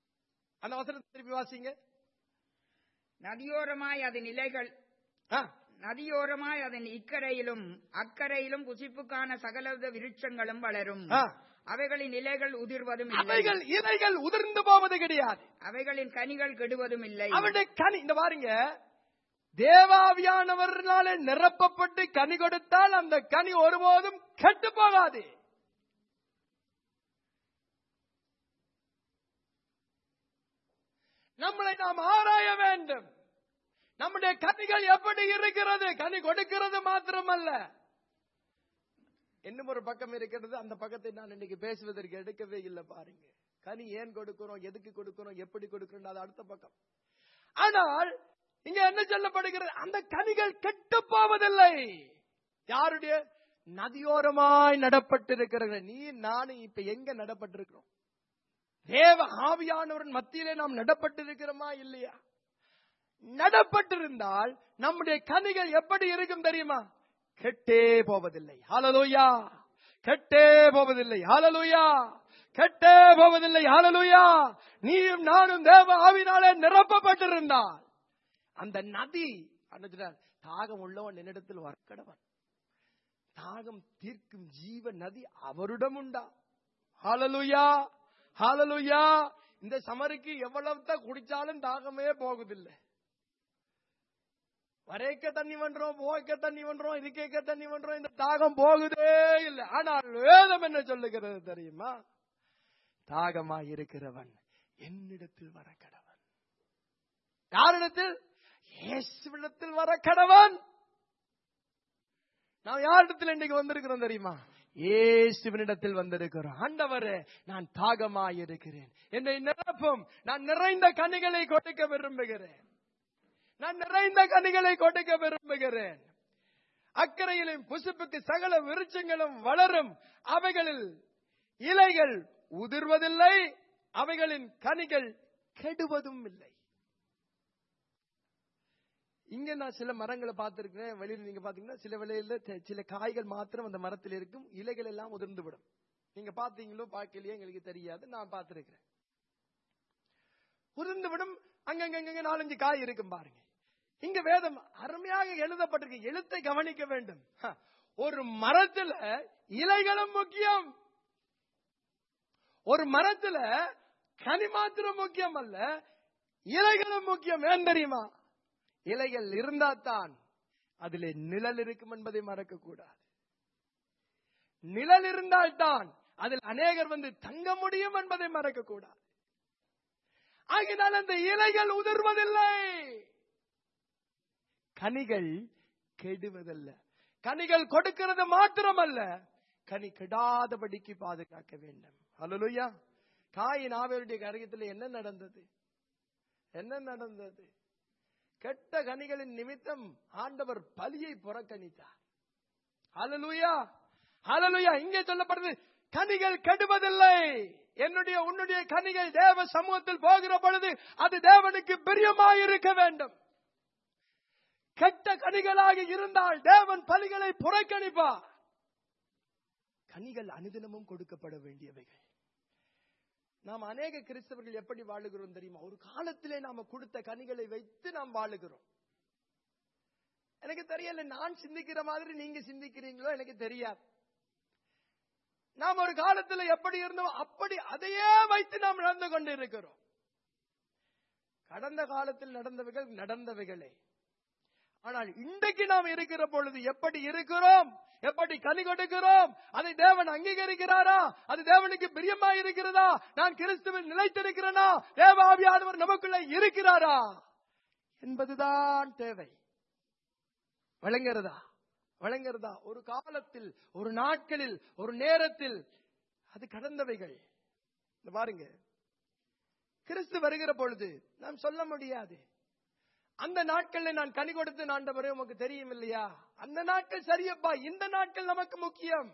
அந்த வசனத்தை திருப்பி வாசிங்க நதியோரமாய் அதன் இலைகள் ஆ, நதியோரமாய் அதன் இக்கரையிலும் அக்கரையிலும் புசிப்புக்கான சகலவித விருட்சங்களும் வளரும் ஆ. அவைகளின் இலைகள் உதிர்வதும் இல்லை அவைகள் இலைகள் உதிர்ந்து போவது கிடையாது அவைகளின் கனிகள் கெடுவதும் இல்லை அவருடைய கனி இந்த பாருங்க தேவாவியானவர்களாலே நிரப்பப்பட்டு கனி கொடுத்தால் அந்த கனி ஒருபோதும் கெட்டு போகாது நம்மளை நாம் ஆராய வேண்டும் நம்முடைய கனிகள் எப்படி இருக்கிறது கனி கொடுக்கிறது மாத்திரமல்ல இன்னும் ஒரு பக்கம் இருக்கிறது அந்த பக்கத்தை நான் இன்னைக்கு பேசுவதற்கு எடுக்கவே இல்லை பாருங்க கனி ஏன் கொடுக்கிறோம் எதுக்கு கொடுக்கிறோம் எப்படி கொடுக்கிறோம் அது அடுத்த பக்கம் ஆனால் இங்க என்ன சொல்லப்படுகிறது அந்த கனிகள் கெட்டு போவதில்லை யாருடைய நதியோரமாய் நடப்பட்டிருக்கிறது நீ நானும் இப்ப எங்க நடப்பட்டிருக்கிறோம் தேவ ஆவியானவரின் மத்தியிலே நாம் நடப்பட்டிருக்கிறோமா இல்லையா நடப்பட்டிருந்தால் நம்முடைய கனிகள் எப்படி இருக்கும் தெரியுமா கெட்டே போவதில்லை ஹalleluya கெட்டே போவதில்லை ஹalleluya கெட்டே போவதில்லை ஹalleluya நீயும் நானும் தேவ ஆவினாலே நிரப்பப்பட்டிருந்தால் அந்த நதி அண்ணன் தாகம் உள்ளவன் என்னிடத்தில் வரக்கடவன் தாகம் தீர்க்கும் ஜீவ நதி அவரிடம் உண்டா ஹalleluya ஹalleluya இந்த சமருக்கு எவ்வளவு தான் குடிச்சாலும் தாகமே போகுதில்லை வரைக்க தண்ணி பண்றோம் போய்க்க தண்ணி பண்றோம் இருக்கைக்க தண்ணி பண்றோம் இந்த தாகம் போகுதே இல்லை ஆனால் வேதம் என்ன சொல்லுகிறது தெரியுமா தாகமாய் இருக்கிறவன் என்னிடத்தில் வர கடவன் யாரிடத்தில் இயேசுவிடத்தில் வர கடவன் நாம் யாரிடத்தில் இன்னைக்கு வந்திருக்கிறோம் தெரியுமா இயேசுவினிடத்தில் வந்திருக்கிறோம் ஆண்டவரே நான் தாகமாய் இருக்கிறேன் என்னை நிரப்பும் நான் நிறைந்த கனிகளை கொடுக்க விரும்புகிறேன் நான் நிறைந்த கனிகளை கொடுக்க விரும்புகிறேன் அக்கறையிலும் புசுப்புக்கு சகல விருட்சங்களும் வளரும் அவைகளில் இலைகள் உதிர்வதில்லை அவைகளின் கனிகள் கெடுவதும் இல்லை இங்க நான் சில மரங்களை பார்த்திருக்கிறேன் வெளியில நீங்க பாத்தீங்கன்னா சில வேளையில த- சில காய்கள் மாத்திரம் அந்த மரத்தில் இருக்கும் இலைகள் எல்லாம் உதிர்ந்து விடும் நீங்க பாத்தீங்களோ பார்க்கலையோ எங்களுக்கு தெரியாது நான் பார்த்திருக்கிறேன் உதிர்ந்து விடும் அங்கங்க நாலஞ்சு காய் இருக்கும் பாருங்க இங்க வேதம் அருமையாக எழுதப்பட்டிருக்கு எழுத்தை கவனிக்க வேண்டும் ஹ, ஒரு மரத்துல இலைகளும் முக்கியம் ஒரு மரத்துல கனி மாத்திரம் முக்கியம் அல்ல இலைகளும் முக்கியம் ஏன் தெரியுமா இலைகள் இருந்தால்தான் அதிலே நிழல் இருக்கும் என்பதை மறக்க கூடாது நிழல் இருந்தால்தான் அதில் அநேகர் வந்து தங்க முடியும் என்பதை மறக்க கூடாது ஆகினால் அந்த இலைகள் உதிர்வதில்லை கனிகள் கெடுவதல்ல கனிகள் கொடுக்கிறது மாத்திரமல்ல கனி கெடாதபடிக்கு பாதுகாக்க வேண்டும் அல்லலுயா காயின் ஆவையுடைய கரையத்தில் என்ன நடந்தது என்ன நடந்தது கெட்ட கனிகளின் நிமித்தம் ஆண்டவர் பலியை புறக்கணித்தார் ஹalleluya ஹalleluya இங்கே சொல்லப்படுது கனிகள் கெடுவதில்லை என்னுடைய உன்னுடைய கனிகள் தேவ சமூகத்தில் போகிற பொழுது அது தேவனுக்கு பிரியமாயிருக்க வேண்டும் கெட்ட கனிகளாக இருந்தால் தேவன் பலிகளை புறக்கணிப்பார் கனிகள் அனுதினமும் கொடுக்கப்பட வேண்டியவைகள் நாம் அநேக கிறிஸ்தவர்கள் எப்படி வாழுகிறோம் தெரியுமா ஒரு காலத்திலே நாம கொடுத்த கனிகளை வைத்து நாம் வாழுகிறோம் எனக்கு தெரியல நான் சிந்திக்கிற மாதிரி நீங்க சிந்திக்கிறீங்களோ எனக்கு தெரியாது நாம் ஒரு காலத்துல எப்படி இருந்தோம் அப்படி அதையே வைத்து நாம் நடந்து கொண்டு இருக்கிறோம் கடந்த காலத்தில் நடந்தவைகள் நடந்தவைகளே ஆனால் இன்றைக்கு நாம் இருக்கிற பொழுது எப்படி இருக்கிறோம் எப்படி கனி கொடுக்கிறோம் அதை தேவன் அங்கீகரிக்கிறாரா அது தேவனுக்கு பிரியமா இருக்கிறதா நான் கிறிஸ்துவில் நிலைத்திருக்கிறேனா தேவாவியானவர் நமக்குள்ள இருக்கிறாரா என்பதுதான் தேவை வழங்குறதா வழங்குறதா ஒரு காலத்தில் ஒரு நாட்களில் ஒரு நேரத்தில் அது கடந்தவைகள் இந்த பாருங்க கிறிஸ்து வருகிற பொழுது நாம் சொல்ல முடியாது அந்த நாட்கள்ல நான் கனி கொடுத்து ஆண்டவரே உமக்கு தெரியும் இல்லையா அந்த நாட்கள் சரியப்பா இந்த நாட்கள் நமக்கு முக்கியம்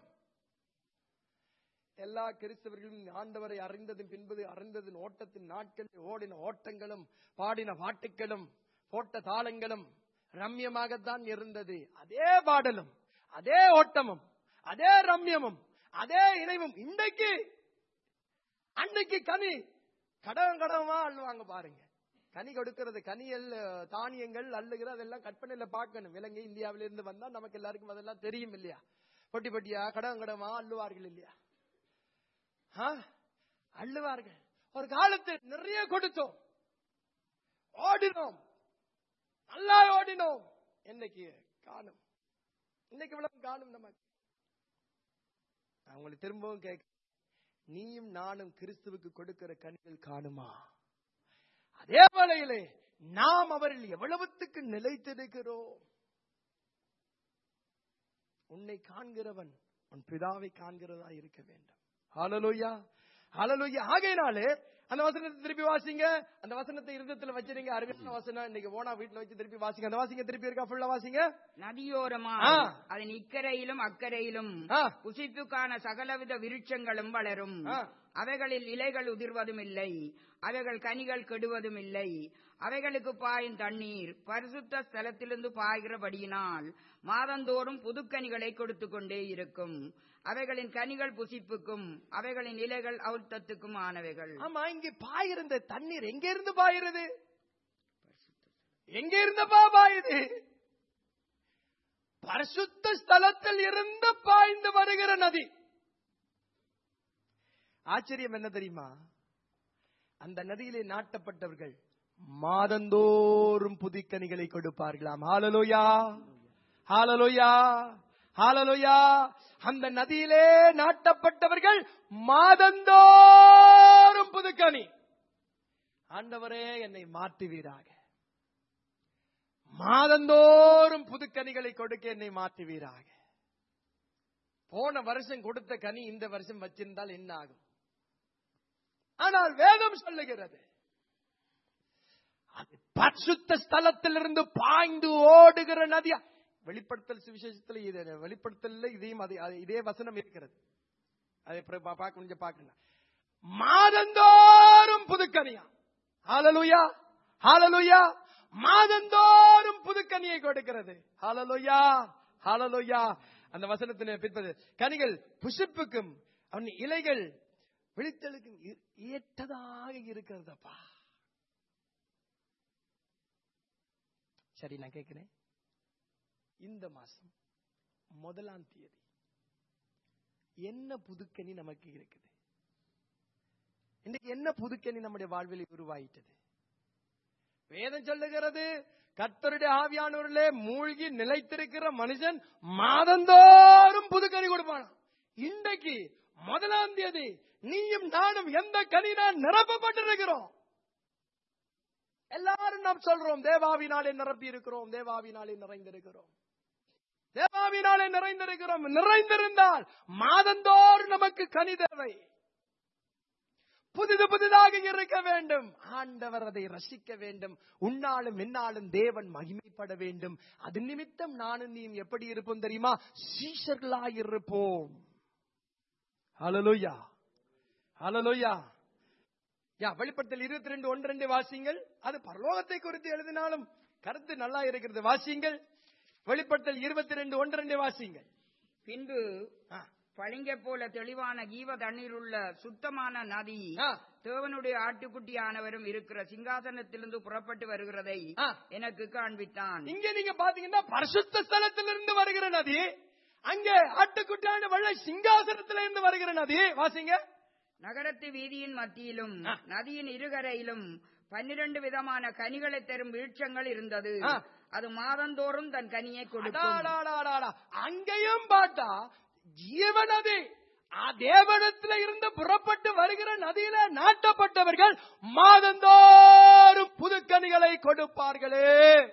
எல்லா கிறிஸ்தவர்களும் ஆண்டவரை அறிந்ததும் பின்பது அறிந்ததின் ஓட்டத்தின் நாட்கள் ஓடின ஓட்டங்களும் பாடின பாட்டுகளும் போட்ட தாளங்களும் ரம்யமாகத்தான் இருந்தது அதே பாடலும் அதே ஓட்டமும் அதே ரம்யமும் அதே இணைவும் இன்றைக்கு அன்னைக்கு கனி கடகம் கடகமா அள்ளுவாங்க பாருங்க கனி கொடுக்கிறது கனியல் தானியங்கள் அள்ளுகிற அதெல்லாம் கற்பனையில பார்க்கணும் விலங்கு இந்தியாவில இருந்து வந்தா நமக்கு எல்லாருக்கும் அதெல்லாம் தெரியும் இல்லையா பொட்டி பொட்டியா கடம் கடமா அள்ளுவார்கள் இல்லையா ஆ? அள்ளுவார்கள் ஒரு காலத்தில் நிறைய கொடுத்தோம் ஓடினோம் நல்லா ஓடினோம் இன்னைக்கு காணும் இன்னைக்கு இவ்வளவு காணும் நமக்கு நான் உங்களை திரும்பவும் கேட்க நீயும் நானும் கிறிஸ்துவுக்கு கொடுக்கிற கனிகள் காணுமா அதே வேளையிலே நாம் அவரில் எவ்வளவுத்துக்கு நிலைத்திருக்கிறோம் உன்னை காண்கிறவன் உன் பிதாவை காண்கிறதா இருக்க வேண்டும் ஹalleluya ஹalleluya ஆகையினாலே அந்த வசனத்தை திருப்பி வாசிங்க அந்த வசனத்தை இருதயத்துல வச்சிருங்க அருமையான வசனம் இன்னைக்கு ஓனா வீட்டுல வச்சு திருப்பி வாசிங்க அந்த வாசிங்க திருப்பி இருக்கா ஃபுல்லா வாசிங்க நதியோரமா ஆ. அதன் இக்கரையிலும் அக்கரையிலும் ஆ. புசிப்புக்கான சகலவித விருட்சங்களும் வளரும் ஆ. அவைகளில் இலைகள் உதிர்வதும் இல்லை அவைகள் கனிகள் கெடுவதும் இல்லை அவைகளுக்கு பாயும் தண்ணீர் பரிசுத்த ஸ்தலத்திலிருந்து பாய்கிறபடியினால் மாதந்தோறும் புதுக்கனிகளை கொடுத்து கொண்டே இருக்கும் அவைகளின் கனிகள் புசிப்புக்கும் அவைகளின் இலைகள் அவுத்தத்துக்கும் ஆனவைகள் ஆமா இங்க பாயிருந்த தண்ணீர் எங்க இருந்து பாயிருது எங்க இருந்தப்பா பாயுது பரிசுத்த ஸ்தலத்தில் இருந்து பாய்ந்து வருகிற நதி ஆச்சரியம் என்ன தெரியுமா அந்த நதியிலே நாட்டப்பட்டவர்கள் மாதந்தோறும் புதுக்கனிகளை கொடுப்பார்களாம் ஹாலலோயா ஹாலலோயா ஹாலலோயா அந்த நதியிலே நாட்டப்பட்டவர்கள் மாதந்தோறும் புதுக்கனி ஆண்டவரே என்னை மாற்றுவீராக மாதந்தோறும் புதுக்கனிகளை கொடுக்க என்னை மாற்றுவீராக போன வருஷம் கொடுத்த கனி இந்த வருஷம் வச்சிருந்தால் என்ன ஆகும் ஆனால் வேதம் சொல்லுகிறது அது பரிசுத்த ஸ்தலத்திலிருந்து பாய்ந்து ஓடுகிற நதியா வெளிப்படுத்தல் சுவிசேஷத்துல இது வெளிப்படுத்தல இதையும் அதே அதே- இதே வசனம் இருக்கிறது அதை பிற- பா- பார்க்க கொஞ்சம் பார்க்கணும் மாதந்தோறும் புதுக்கனியா ஹalleluya ஹalleluya மாதந்தோறும் புதுக்கனியை கொடுக்கிறது ஹalleluya ஹalleluya அந்த வசனத்தினை பிற்பது கனிகள் புசிப்புக்கும் அவன் இலைகள் விழித்தலுக்கும் ஏ- ஏற்றதாக இருக்கிறதப்பா சரி நான் கேட்கிறேன் இந்த மாசம் முதலாம் தேதி என்ன புதுக்கனி நமக்கு இருக்குது இன்னைக்கு என்ன புதுக்கனி நம்முடைய வாழ்வில் உருவாயிட்டது வேதம் சொல்லுகிறது கர்த்தருடைய ஆவியானவர்களே மூழ்கி நிலைத்திருக்கிற மனுஷன் மாதந்தோறும் புதுக்கனி கொடுப்பானா இன்றைக்கு முதலாம் தேதி நீயும் நானும் எந்த கனினால் நிரப்பப்பட்டிருக்கிறோம் எல்லாரும் நாம் சொல்றோம் தேவாவினாலே நிரப்பி இருக்கிறோம் தேவாவினாலே நிறைந்திருக்கிறோம் தேவாவினாலே நிறைந்திருக்கிறோம் நிறைந்திருந்தால் மாதந்தோறும் நமக்கு கனி தேவை புதிது புதிதாக இருக்க வேண்டும் ஆண்டவர் அதை ரசிக்க வேண்டும் உன்னாலும் என்னாலும் தேவன் மகிமைப்பட வேண்டும் அது நிமித்தம் நானும் நீயும் எப்படி இருப்போம் தெரியுமா சீஷர்களாய் இருப்போம் ஹalleluya ஹalleluya யா வெளிப்படுத்தல் இருபத்தி ரெண்டு ஒன்று ரெண்டு வாசிங்கள் அது பரலோகத்தை குறித்து எழுதினாலும் கருத்து நல்லா இருக்கிறது வாசிங்கள் வெளிப்படுத்தல் இருபத்தி ரெண்டு ஒன்று ரெண்டு வாசிங்கள் பின்பு ஆ, பளிங்க போல தெளிவான ஜீவ தண்ணீருள்ள சுத்தமான நதி ஆ, தேவனுடைய ஆட்டுக்குட்டியானவரும் இருக்கிற சிங்காசனத்திலிருந்து புறப்பட்டு வருகிறதை ஆ. எனக்கு காண்பித்தான் இங்க நீங்க பாத்தீங்கன்னா பரிசுத்த ஸ்தலத்திலிருந்து வருகிற நதி அங்கே ஆட்டுக்குட்டான வெள்ளை சிங்காசனத்திலிருந்து இருந்து வருகிற நதி வாசிங்க நகரத்து வீதியின் மத்தியிலும் ஆ. நதியின் இருகரையிலும் பன்னிரண்டு விதமான கனிகளை தரும் விருட்சங்கள் இருந்தது ஆ. அது மாதந்தோறும் தன் கனியை கொடுக்கும் அடாடாடாடாடா. அங்கேயும் பார்த்தா ஜீவநதி ஆ தேவனத்துல இருந்து புறப்பட்டு வருகிற நதியில நாட்டப்பட்டவர்கள் மாதந்தோறும் புதுக்கனிகளை கொடுப்பார்களே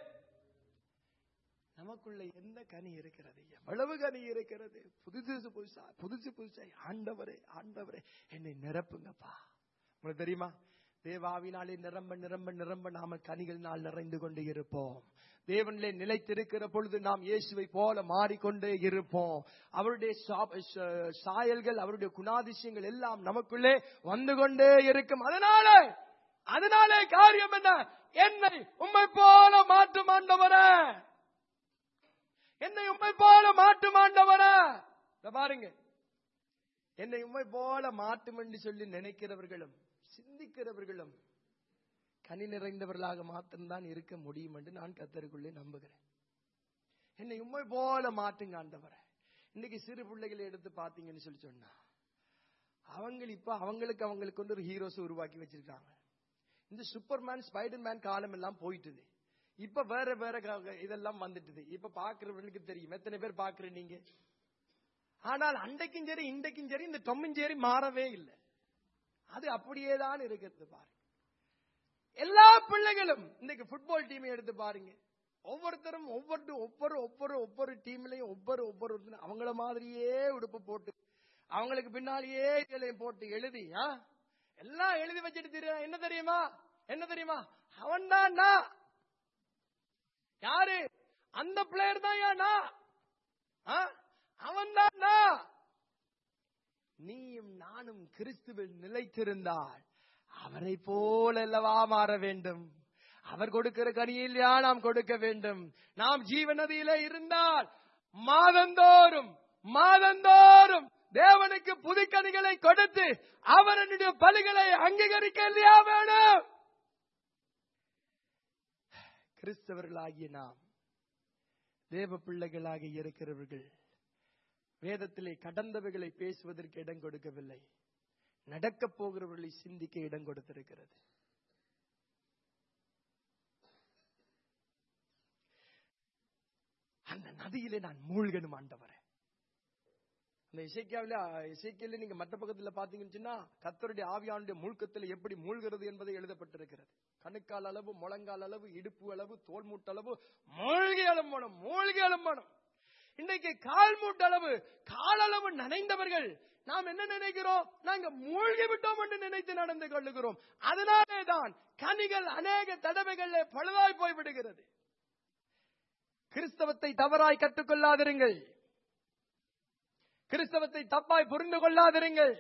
நமக்குள்ள எந்த கனி இருக்கிறது எவ்வளவு கனி இருக்கிறது புதுசு புதுசா புதுசு புதுசா ஆண்டவரே ஆண்டவரே என்னை நிரப்புங்கப்பா உங்களுக்கு தெரியுமா தேவாவினாலே நிரம்ப நிரம்ப நிரம்ப நாம கனிகளினால் நிறைந்து கொண்டு இருப்போம் தேவனிலே நிலைத்திருக்கிற பொழுது நாம் இயேசுவை போல மாறிக்கொண்டே இருப்போம் அவருடைய சா- ச- சாயல்கள் அவருடைய குணாதிசயங்கள் எல்லாம் நமக்குள்ளே வந்து கொண்டே இருக்கும் அதனால அதனாலே காரியம் என்ன என்னை உம்மை போல மாற்றும் ஆண்டவரே என்னை உம்மை போல மாற்றும் ஆண்டவரே இத பாருங்க என்னை உம்மை போல மாற்றும் என்று சொல்லி நினைக்கிறவர்களும் சிந்திக்கிறவர்களும் கனி நிறைந்தவர்களாக மாத்திரம்தான் இருக்க முடியும் என்று நான் கத்தருக்குள்ளே நம்புகிறேன் என்னை உண்மை போல மாற்றுங்க ஆண்டவரை இன்னைக்கு சிறு பிள்ளைகளை எடுத்து பாத்தீங்கன்னு சொல்லி சொன்னா அவங்க இப்ப அவங்களுக்கு அவங்களுக்கு கொண்டு ஒரு ஹீரோஸ் உருவாக்கி வச்சிருக்காங்க இந்த சூப்பர்மேன் ஸ்பைடர்மேன் காலம் எல்லாம் போயிட்டுது இப்ப வேற வேற க- இதெல்லாம் வந்துட்டுது இப்ப பாக்குறவங்களுக்கு தெரியும் எத்தனை பேர் பாக்குற நீங்க ஆனால் அன்றைக்கும் சரி இன்றைக்கும் சரி இந்த டொம்மும் சரி மாறவே இல்லை அது அப்படியே தான் இருக்கிறது பாருங்க எல்லா பிள்ளைகளும் இன்னைக்கு ஃபுட்பால் டீமை எடுத்து பாருங்க ஒவ்வொருத்தரும் ஒவ்வொரு ஒவ்வொரு ஒவ்வொரு ஒவ்வொரு டீம்லயும் ஒவ்வொரு ஒவ்வொரு ஒருத்தரும் அவங்கள மாதிரியே உடுப்பு போட்டு அவங்களுக்கு பின்னாலேயே இதுலயும் போட்டு எழுதி ஆ? எல்லாம் எழுதி வச்சுட்டு தெரியும் என்ன தெரியுமா என்ன தெரியுமா அவன் தான் யாரு அந்த பிளேயர் தான் அவன் தான் நீயும் நானும் கிறிஸ்துவில் நிலைத்திருந்தால் அவரை போல அல்லவா மாற வேண்டும் அவர் கொடுக்கிற கனியில்யா நாம் கொடுக்க வேண்டும் நாம் ஜீவநதியிலே இருந்தால் மாதந்தோறும் மாதந்தோறும் தேவனுக்கு புது கனிகளை கொடுத்து அவரனுடைய பலிகளை அங்கீகரிக்க இல்லையா வேணும் கிறிஸ்தவர்களாகிய நாம் தேவ பிள்ளைகளாக இருக்கிறவர்கள் வேதத்திலே கடந்தவைகளை பேசுவதற்கு இடம் கொடுக்கவில்லை நடக்கப் போகிறவர்களை சிந்திக்க இடம் கொடுத்திருக்கிறது அந்த நதியிலே நான் மூழ்கணும் ஆண்டவரே அந்த இசைக்காவில இசைக்கில நீங்க மற்ற பக்கத்துல பாத்தீங்கன்னு சொன்னா கத்தருடைய ஆவியானுடைய மூழ்கத்துல எப்படி மூழ்கிறது என்பதை எழுதப்பட்டிருக்கிறது கணுக்கால் அளவு முழங்கால் அளவு இடுப்பு அளவு தோல் மூட்டளவு மூழ்கி எழும்பணும் மூழ்கி எழும்பணும் இன்னைக்கு கால் மூட்டளவு காலளவு நனைந்தவர்கள் நாம் என்ன நினைக்கிறோம் நாங்க மூழ்கி விட்டோம் என்று நினைத்து நடந்து கொள்ளுகிறோம் அதனாலே தான் கனிகள் அநேக தடவைகள் பழுதாய் போய் விடுகிறது கிறிஸ்தவத்தை தவறாய் கற்றுக்கொள்ளாதிருங்கள் கிறிஸ்தவத்தை தப்பாய் புரிந்து கொள்ளாதிருங்கள்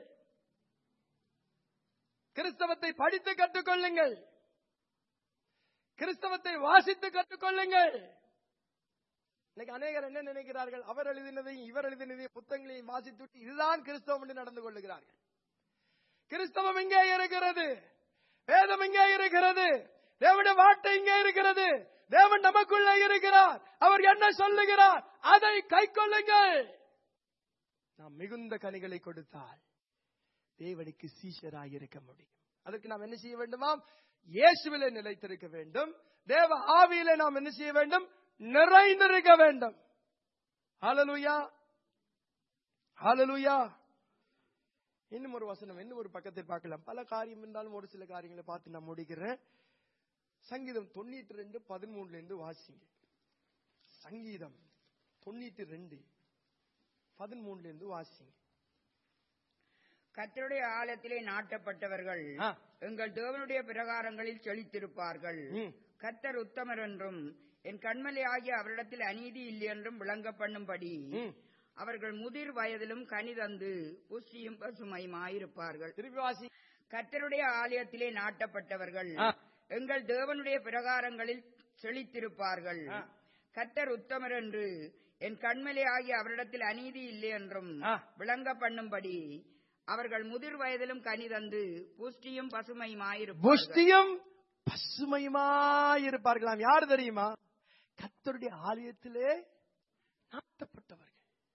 கிறிஸ்தவத்தை படித்து கற்றுக்கொள்ளுங்கள் கிறிஸ்தவத்தை வாசித்து கற்றுக்கொள்ளுங்கள் இன்னைக்கு அநேகர் என்ன நினைக்கிறார்கள் அவர் எழுதினதையும் இவர் எழுதினதையும் புத்தகங்களையும் வாசித்துவிட்டு இதுதான் கிறிஸ்தவம் என்று நடந்து கொள்ளுகிறார்கள் கிறிஸ்தவம் இங்கே இருக்கிறது வேதம் இங்கே இருக்கிறது தேவனுடைய வார்த்தை இங்கே இருக்கிறது தேவன் நமக்குள்ள இருக்கிறார் அவர் என்ன சொல்லுகிறார் அதை கை கொள்ளுங்கள் நாம் மிகுந்த கனிகளை கொடுத்தால் தேவனுக்கு சீஷராய் இருக்க முடியும் அதற்கு நாம் என்ன செய்ய வேண்டுமாம் இயேசுவிலே நிலைத்திருக்க வேண்டும் தேவ ஆவியிலே நாம் என்ன செய்ய வேண்டும் நிறைந்திருக்க வேண்டும் ஹalleluya ஹalleluya இன்னும் ஒரு வசனம் இன்னும் ஒரு பக்கத்தை பார்க்கலாம் பல காரியம் இருந்தாலும் ஒரு சில காரியங்களை பார்த்து நான் முடிக்கிறேன் சங்கீதம் தொண்ணூத்தி ரெண்டு பதிமூணுல இருந்து வாசிங்க சங்கீதம் தொண்ணூத்தி ரெண்டு பதிமூணுல இருந்து வாசிங்க கர்த்தருடைய ஆலயத்திலே நாட்டப்பட்டவர்கள் ஆ. எங்கள் தேவனுடைய பிரகாரங்களில் செழித்திருப்பார்கள் ம். கர்த்தர் உத்தமர் என்றும் என் கண்மலை ஆகிய அவரிடத்தில் அநீதி இல்லை என்றும் விளங்க பண்ணும்படி ம். அவர்கள் முதிர் வயதிலும் கனி தந்து புஷ்டியும் பசுமையுமாயிருப்பார்கள் திருப்பி வாசி கர்த்தருடைய ஆலயத்திலே நாட்டப்பட்டவர்கள் ஆ. எங்கள் தேவனுடைய பிரகாரங்களில் செழித்திருப்பார்கள் ஆ. கர்த்தர் உத்தமர் என்று என் கண்மலை ஆகிய அவரிடத்தில் அநீதி இல்லை என்றும் ஆ. விளங்க பண்ணும்படி அவர்கள் முதிர் வயதிலும் கனி தந்து புஷ்டியும் பசுமையுமாயிருப்பார்கள் புஷ்டியும் பசுமையுமாயிருப்பார்களாம் யார் தெரியுமா கத்தருடைய ஆலயத்திலே நாட்டப்பட்டவர்கள்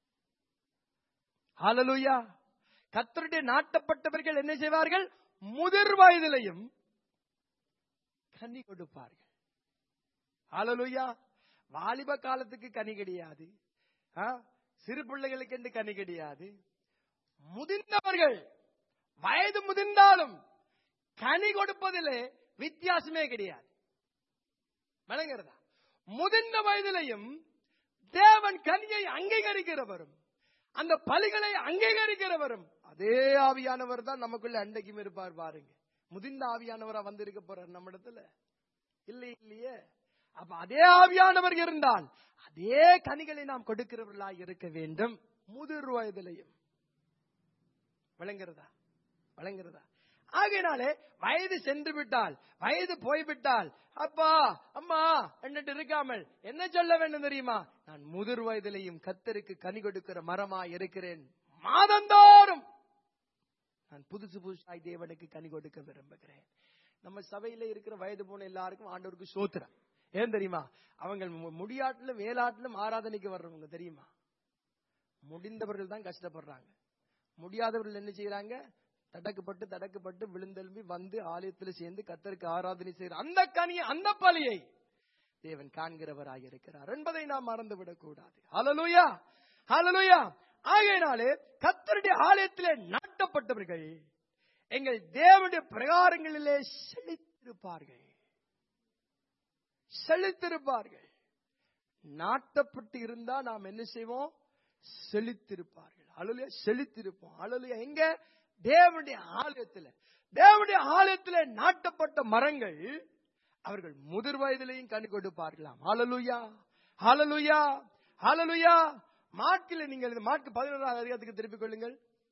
ஹalleluya கத்தருடைய நாட்டப்பட்டவர்கள் என்ன செய்வார்கள் முதிர் வயதிலையும் கனி கொடுப்பார்கள் ஹalleluya வாலிப காலத்துக்கு கனி கிடையாது ஆ? சிறு பிள்ளைகளுக்கு என்று கனி கிடையாது முதிர்ந்தவர்கள் வயது முதிர்ந்தாலும் கனி கொடுப்பதிலே வித்தியாசமே கிடையாது விளங்குறதா முதிர்ந்த வயதிலையும் தேவன் கனியை அங்கீகரிக்கிறவரும் அந்த பலிகளை அங்கீகரிக்கிறவரும் அதே ஆவியானவர் தான் நமக்குள்ள அண்டைக்கும் இருப்பார் பாருங்க முதிர்ந்த ஆவியானவரா வந்திருக்க போறார் நம்ம இடத்துல இல்லை இல்லையே அப்ப அதே ஆவியானவர் இருந்தால் அதே கனிகளை நாம் கொடுக்கிறவர்களாய் இருக்க வேண்டும் முதிர் வயதிலையும் விளங்குறதா விளங்குறதா ஆகையினாலே வயது சென்று விட்டால் வயது போய்விட்டால் அப்பா அம்மா என்னட்டு இருக்காமல் என்ன சொல்ல வேண்டும் தெரியுமா நான் முதிர் வயதிலையும் கத்தருக்கு கனி கொடுக்கிற மரமா இருக்கிறேன் மாதந்தோறும் நான் புதுசு புதுசாய் தேவனுக்கு கனி கொடுக்க விரும்புகிறேன் நம்ம சபையில இருக்கிற வயது போன எல்லாருக்கும் ஆண்டவருக்கு சோத்திரம் ஏன் தெரியுமா அவங்க மு- முடியாட்டிலும் வேலாட்டிலும் ஆராதனைக்கு வர்றவங்க தெரியுமா முடிந்தவர்கள் தான் கஷ்டப்படுறாங்க முடியாதவர்கள் என்ன செய்யறாங்க தடக்குப்பட்டு தடக்குப்பட்டு விழுந்தெலும்பி வந்து ஆலயத்துல சேர்ந்து கத்தருக்கு ஆராதனை செய்யற அந்த கனியை அந்த பலியை தேவன் காண்கிறவராக இருக்கிறார் என்பதை நாம் மறந்துவிடக் கூடாது ஹalleluya ஹalleluya ஆகையினாலே கத்தருடைய ஆலயத்திலே நாட்டப்பட்டவர்கள் எங்கள் தேவனுடைய பிரகாரங்களிலே செழித்திருப்பார்கள் செழித்திருப்பார்கள் நாட்டப்பட்டு இருந்தா நாம் என்ன செய்வோம் செழித்திருப்பார்கள் அழுலையா செழித்திருப்போம் அழுலையா எங்க தேவனுடைய ஆலயத்துல தேவனுடைய ஆலயத்துல நாட்டப்பட்ட மரங்கள் அவர்கள் முதிர் வயதிலையும் கனி கொடுப்பார்களாம் ஹalleluya ஹalleluya ஹalleluya மார்க்கில் நீங்கள் இந்த மார்க் பதினோராவது அதிகாரத்துக்கு திருப்பிக் கொள்ளுங்கள்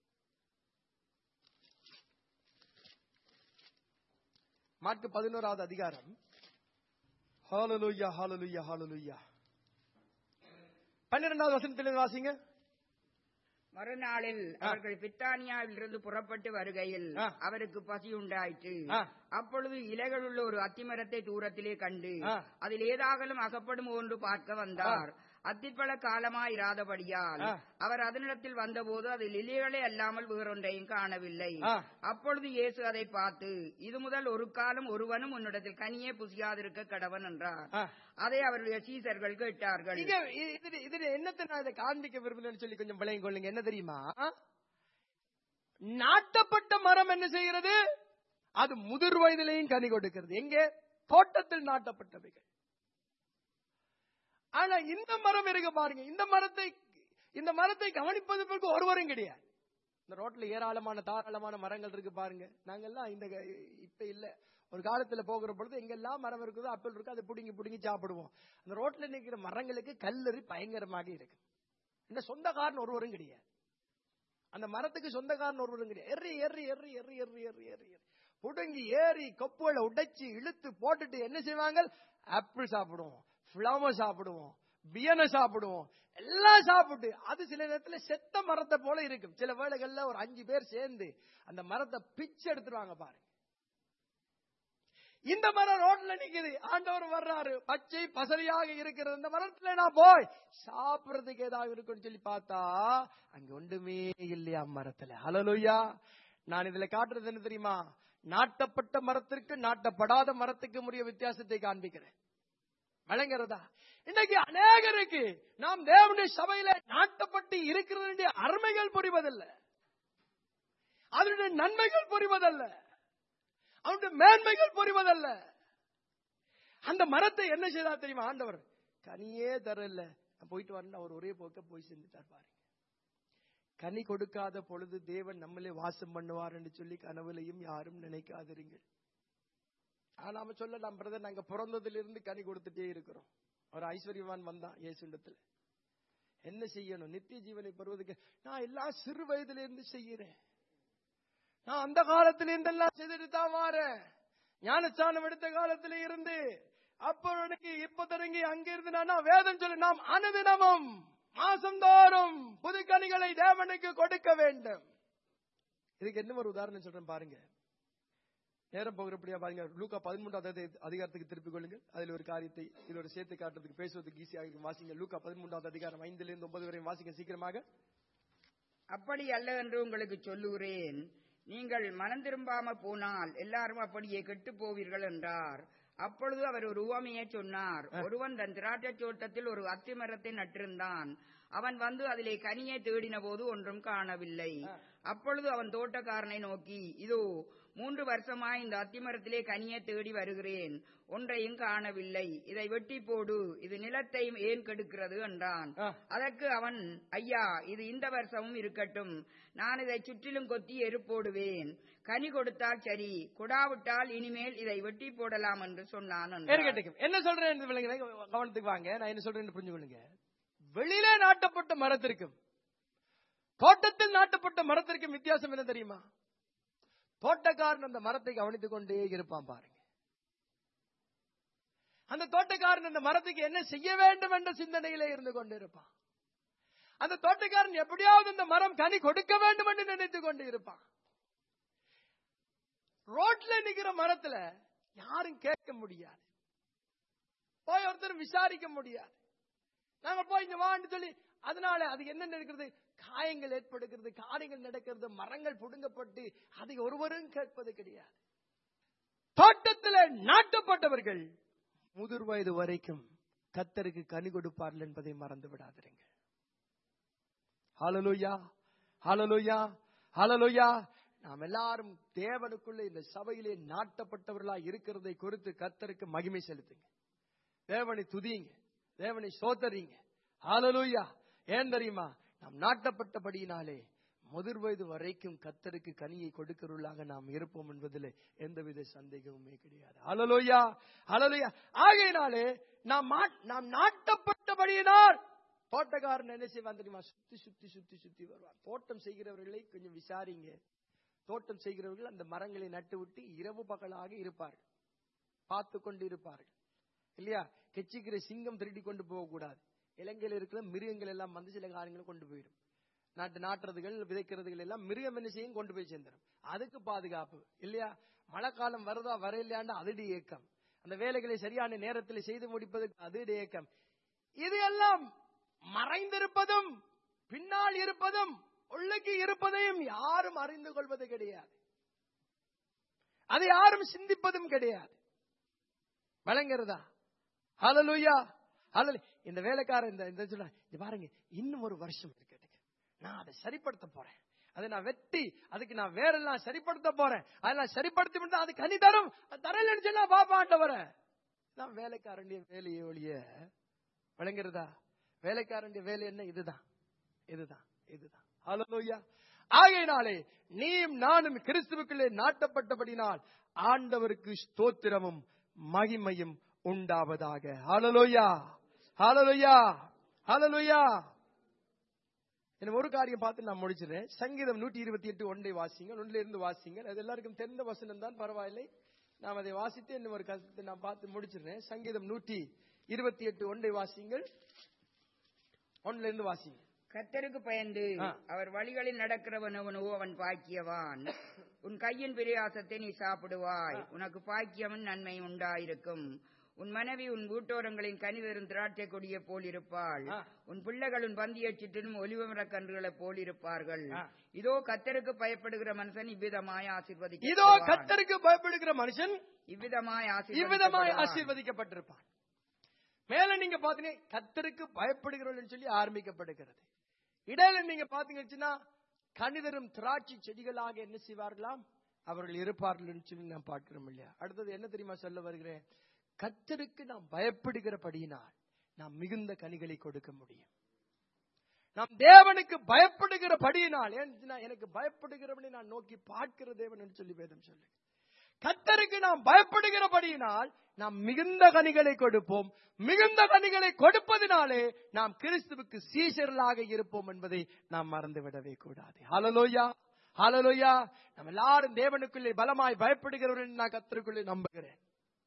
மார்க் பதினோராவது அதிகாரம் ஹalleluya ஹalleluya ஹalleluya பன்னிரெண்டாவது வசனத்திலிருந்து வாசிங்க மறுநாளில் ஆ. அவர்கள் பித்தானியாவிலிருந்து புறப்பட்டு வருகையில் ஆ. அவருக்கு பசி உண்டாயிற்று ஆ. அப்பொழுது இலைகளுள்ள ஒரு அத்திமரத்தை தூரத்திலே கண்டு ஆ. அதில் ஏதாகலும் அகப்படும் ஒன்று பார்க்க வந்தார் அத்திப்பழ காலமாயிராதபடியால் ஆ. அவர் அதனிடத்தில் வந்தபோது அதில் இலைகளே அல்லாமல் வேறொன்றையும் காணவில்லை ஆ. அப்பொழுது இயேசு அதை பார்த்து இது முதல் ஒரு காலம் ஒருவனும் உன்னிடத்தில் கனியே புசியாதிருக்க கடவன் என்றார் ஆ. அதை அவருடைய சீசர்கள் கேட்டார்கள் இங்க இ- இது இது என்னத்தை நான் இதை காண்பிக்க விரும்புறேன்னு சொல்லி கொஞ்சம் விளங்கி கொள்ளுங்க என்ன தெரியுமா நாட்டப்பட்ட மரம் என்ன செய்கிறது அது முதிர் வயதிலையும் கனி கொடுக்கிறது எங்கே தோட்டத்தில் நாட்டப்பட்டவைகள் ஆனா இந்த மரம் இருக்கு பாருங்க இந்த மரத்தை இந்த மரத்தை கவனிப்பதற்கு ஒருவரும் கிடையாது இந்த ரோட்ல ஏராளமான தாராளமான மரங்கள் இருக்கு பாருங்க நாங்கெல்லாம் இந்த க- இப்ப இல்ல ஒரு காலத்துல போகிற பொழுது எங்கெல்லாம் மரம் இருக்குதோ அப்பல் இருக்கு அதை புடுங்கி புடுங்கி சாப்பிடுவோம் அந்த ரோட்ல நிக்கிற மரங்களுக்கு கல்லறி பயங்கரமாக இருக்கு இந்த சொந்தக்காரன் ஒருவரும் கிடையாது அந்த மரத்துக்கு சொந்தக்காரன் ஒருவரும் கிடையாது எறி எறி எறி எறி எறி எறி எறி எறி புடுங்கி ஏறி கொப்புகளை உடைச்சு இழுத்து போட்டுட்டு என்ன செய்வாங்க ஆப்பிள் சாப்பிடுவோம் ஃபிளாம சாப்பிடுவோம் பியனை சாப்பிடுவோம் எல்லாம் சாப்பிட்டு அது சில நேரத்துல செத்த மரத்தை போல இருக்கும் சில வேளைகள்ல ஒரு அஞ்சு பேர் சேர்ந்து அந்த மரத்தை பிச்சு எடுத்துருவாங்க பாருங்க இந்த மரம் ரோட்ல நிக்குது ஆண்டவர் வர்றாரு பச்சை பசலியாக இருக்கிறது இந்த மரத்துல நான் போய் சாப்பிடுறதுக்கு ஏதாவது இருக்குன்னு சொல்லி பார்த்தா அங்க ஒன்றுமே இல்லையா மரத்துல ஹலலுயா நான் இதுல காட்டுறது என்ன தெரியுமா நாட்டப்பட்ட மரத்திற்கு நாட்டப்படாத மரத்துக்கு முறைய வித்தியாசத்தை காண்பிக்கிறேன் வழங்குறதா இன்னைக்கு அநேகருக்கு நாம் தேவனுடைய சபையில நாட்டப்பட்டு இருக்கிறதுடைய அருமைகள் புரிவதல்ல அதனுடைய நன்மைகள் புரிவதல்ல அவனுடைய மேன்மைகள் புரிவதல்ல அந்த மரத்தை என்ன செய்தா தெரியுமா ஆண்டவர் கனியே தரல நான் போயிட்டு வரேன் அவர் ஒரே போக்க போய் செஞ்சுட்டார் பாருங்க கனி கொடுக்காத பொழுது தேவன் நம்மளே வாசம் பண்ணுவார் என்று சொல்லி கனவுலையும் யாரும் நினைக்காதிருங்கள் ஆனா நாம சொல்லலாம் பிரதர் நாங்க பிறந்ததிலிருந்து கனி கொடுத்துட்டே இருக்கிறோம் ஒரு ஐஸ்வர்யவான் வந்தான் இயேசுண்டத்துல என்ன செய்யணும் நித்திய ஜீவனை பெறுவதற்கு நான் எல்லாம் சிறு வயதுல இருந்து செய்யறேன் நான் அந்த காலத்துல இருந்தெல்லாம் செய்துட்டு தான் வாரேன் ஞானச்சானம் எடுத்த காலத்துல இருந்து அப்ப எனக்கு இப்ப தொடங்கி அங்க இருந்து நான் வேதம் சொல்லு நாம் அனுதினமும் மாசந்தோறும் புது கனிகளை தேவனுக்கு கொடுக்க வேண்டும் இதுக்கு என்ன ஒரு உதாரணம் சொல்றேன் பாருங்க நேரம் போகிறபடியா பாருங்க லூக்கா பதிமூன்றாவது அதிகாரத்துக்கு திருப்பிக் கொள்ளுங்கள் அதில் ஒரு காரியத்தை இது ஒரு சேர்த்து காட்டுறதுக்கு பேசுவதற்கு ஈஸியாக இருக்கும் வாசிங்க லூக்கா பதிமூன்றாவது அதிகாரம் ஐந்துல இருந்து ஒன்பது வரையும் வாசிங்க சீக்கிரமாக அப்படி அல்ல என்று உங்களுக்கு சொல்லுகிறேன் நீங்கள் மனம் திரும்பாம போனால் எல்லாரும் அப்படியே கெட்டு போவீர்கள் என்றார் அப்பொழுது அவர் ஒரு உவமையை சொன்னார் ஒருவன் தன் திராட்சை தோட்டத்தில் ஒரு அத்தி மரத்தை நட்டிருந்தான் அவன் வந்து அதிலே கனியை தேடின போது ஒன்றும் காணவில்லை அப்பொழுது அவன் தோட்டக்காரனை நோக்கி இதோ மூன்று வருஷமாய் இந்த அத்திமரத்திலே கனியை தேடி வருகிறேன் ஒன்றையும் காணவில்லை இதை வெட்டி போடு இது நிலத்தை ஏன் கெடுக்கிறது என்றான் ஆ. அதற்கு அவன் ஐயா இது இந்த வருஷமும் இருக்கட்டும் நான் இதை சுற்றிலும் கொத்தி எருப்போடுவேன் கனி கொடுத்தால் சரி கொடாவிட்டால் இனிமேல் இதை வெட்டி போடலாம் என்று சொன்னான் என்றார். இருக்கட்டும் என்ன சொல்றேன் என்று விளங்குங்க. கவனத்துக்கு வாங்க நான் என்ன சொல்றேன்னு புரிஞ்சுக்கொள்ளுங்க வெளியிலே நாட்டப்பட்ட மரத்திற்கும் தோட்டத்தில் நாட்டப்பட்ட மரத்திற்கும் வித்தியாசம் என்ன தெரியுமா தோட்டக்காரன் அந்த மரத்தை கவனித்துக் கொண்டே இருப்பான் பாருங்க அந்த தோட்டக்காரன் அந்த மரத்துக்கு என்ன செய்ய வேண்டும் என்ற சிந்தனையிலே இருந்து கொண்டிருப்பான் அந்த தோட்டக்காரன் எப்படியாவது அந்த மரம் கனி கொடுக்க வேண்டும் என்று நினைத்துக் கொண்டு இருப்பான் ரோட்ல நிக்கிற மரத்துல யாரும் கேட்க முடியாது போய் ஒருத்தர் விசாரிக்க முடியாது நாங்க போய் இங்க வான்னு சொல்லி அதனால அது என்ன நடக்கிறது காயங்கள் ஏற்படுகிறது காரியங்கள் நடக்கிறது மரங்கள் புடுங்கப்பட்டு அதை ஒருவரும் கேட்பது கிடையாது தோட்டத்தில் நாட்டப்பட்டவர்கள் முதிர் வயது வரைக்கும் கத்தருக்கு கனி கொடுப்பார்கள் என்பதை மறந்து விடாதிருங்க ஹalleluya ஹalleluya ஹalleluya நாம் எல்லாரும் தேவனுக்குள்ள இந்த சபையிலே நாட்டப்பட்டவர்களா இருக்கிறதை குறித்து கத்தருக்கு மகிமை செலுத்துங்க தேவனை துதியுங்க தேவனை சோத்தரிங்க ஹalleluya ஏன் தெரியுமா நாம் நாட்டப்பட்டபடியினாலே முதிர் வயது வரைக்கும் கத்தருக்கு கனியை கொடுக்கிறவர்களாக நாம் இருப்போம் என்பதில் எந்தவித சந்தேகமுமே கிடையாது ஹalleluya ஹalleluya ஆகையினாலே நாம் மா- நாம் நாட்டப்பட்டபடியினால் தோட்டக்காரன் என்ன செய்வான் தெரியுமா சுத்தி சுத்தி சுத்தி சுத்தி வருவான் தோட்டம் செய்கிறவர்களை கொஞ்சம் விசாரிங்க தோட்டம் செய்கிறவர்கள் அந்த மரங்களை நட்டு விட்டு இரவு பகலாக இருப்பார்கள் பார்த்து கொண்டு இருப்பார்கள் இல்லையா கெச்சிக்கிற சிங்கம் திருடி கொண்டு போகக்கூடாது இலங்கையில் இருக்கிற மிருகங்கள் எல்லாம் வந்து சில காரியங்களை கொண்டு போயிடும் நாட்டு நாட்டுறதுகள் விதைக்கிறதுகள் எல்லாம் மிருகம் என்ன செய்யும் கொண்டு போய் சேர்ந்துடும் அதுக்கு பாதுகாப்பு இல்லையா மழை காலம் வருதா வரையிலாண்டு அதிடி இயக்கம் அந்த வேலைகளை சரியான நேரத்தில் செய்து முடிப்பதற்கு அதிடி இயக்கம் இது எல்லாம் மறைந்திருப்பதும் பின்னால் இருப்பதும் உள்ளுக்கு இருப்பதையும் யாரும் அறிந்து கொள்வது கிடையாது அதை யாரும் சிந்திப்பதும் கிடையாது வழங்குறதா ஹalleluya ஹalleluya இந்த வேலைக்காரன் இந்த இந்த சொல்ல இது பாருங்க இன்னும் ஒரு வருஷம் இருக்கு எனக்கு. நான் அதை சரிப்படுத்த போறேன் அதை நான் வெட்டி அதுக்கு நான் வேறெல்லாம் சரிப்படுத்த போறேன் அதெல்லாம் சரிப்படுத்தி விட்டா அது கனி தரும் அது தரலன்னு சொன்னா பாப்பாட்ட நான் வேலைக்காரனுடைய வேலையை ஒழிய வழங்குறதா வேலைக்காரனுடைய வேலை என்ன இதுதான் இதுதான் இதுதான் ஹalleluya ஆகையினாலே நீயும் நானும் கிறிஸ்துவுக்குள்ளே நாட்டப்பட்டபடினால் ஆண்டவருக்கு ஸ்தோத்திரமும் மகிமையும் உண்டாவதாக ஹalleluya ஹalleluya ஹalleluya என்ன ஒரு காரியம் பார்த்து நான் முடிச்சிடுறேன் சங்கீதம் நூற்றி இருபத்தி எட்டு ஒன்றை வாசிங்கள் ஒன்றில இருந்து வாசிங்கள் அது எல்லாருக்கும் தெரிந்த வசனம் தான் பரவாயில்லை நாம் அதை வாசித்து இன்னும் ஒரு கருத்தை நான் பார்த்து முடிச்சிடுறேன் சங்கீதம் நூற்றி இருபத்தி எட்டு ஒன்றை வாசிங்கள் ஒன்றில இருந்து வாசிங்க கர்த்தருக்கு பயந்து ஆ. அவர் வழிகளில் நடக்கிறவனவனோ அவன் பாக்கியவான் உன் கையின் பிரயாசத்தை நீ சாப்பிடுவாய் உனக்கு பாக்கியமும் நன்மை உண்டாயிருக்கும் உன் மனைவி உன் வீட்டோரங்களின் கனிதரும் திராட்சை கொடியை போல் இருப்பாள் ஆ. உன் பிள்ளைகள் உன் பந்திய சுற்றிலும் ஒலிவமரக் கன்றுகளைப் போல் இருப்பார்கள் ஆ. இதோ கர்த்தருக்கு பயப்படுகிற மனுஷன் இவ்விதமாய் ஆசீர்வதிக்க இதோ கத்தருக்கு பயப்படுகிற மனுஷன் இவ்விதமாய் இவ்விதமாய் ஆசீர்வதிக்கப்படுவான். ஆசீர்வதிக்கப்பட்டிருப்பான் மேல நீங்க பாத்தீங்க கத்தருக்கு பயப்படுகிறவர்கள் சொல்லி ஆரம்பிக்கப்படுகிறது இடையில நீங்க பாத்தீங்கன்னா கணிதரும் திராட்சை செடிகளாக என்ன செய்வார்களாம் அவர்கள் இருப்பார்கள் சொல்லி நான் பார்க்கிறோம் இல்லையா அடுத்தது என்ன தெரியுமா சொல்ல வருகிறேன் கத்தருக்கு நாம் பயப்படுகிறபடியினால் நாம் மிகுந்த கனிகளை கொடுக்க முடியும் நாம் தேவனுக்கு பயப்படுகிறபடியினால் ஏன் சொன்னா, எனக்கு பயப்படுகிறவனை நான் நோக்கி பார்க்கிற தேவன் என்று சொல்லி வேதம் சொல்லு கத்தருக்கு நாம் பயப்படுகிறபடியினால் நாம் மிகுந்த கனிகளை கொடுப்போம் மிகுந்த கனிகளை கொடுப்பதினாலே நாம் கிறிஸ்துவுக்கு சீஷர்களாக இருப்போம் என்பதை நாம் மறந்துவிடவே கூடாது ஹalleluya ஹalleluya நம்ம எல்லாரும் தேவனுக்குள்ளே பலமாய் பயப்படுகிறவர்கள் என்று நான் கத்தருக்குள்ளே நம்புகிறேன்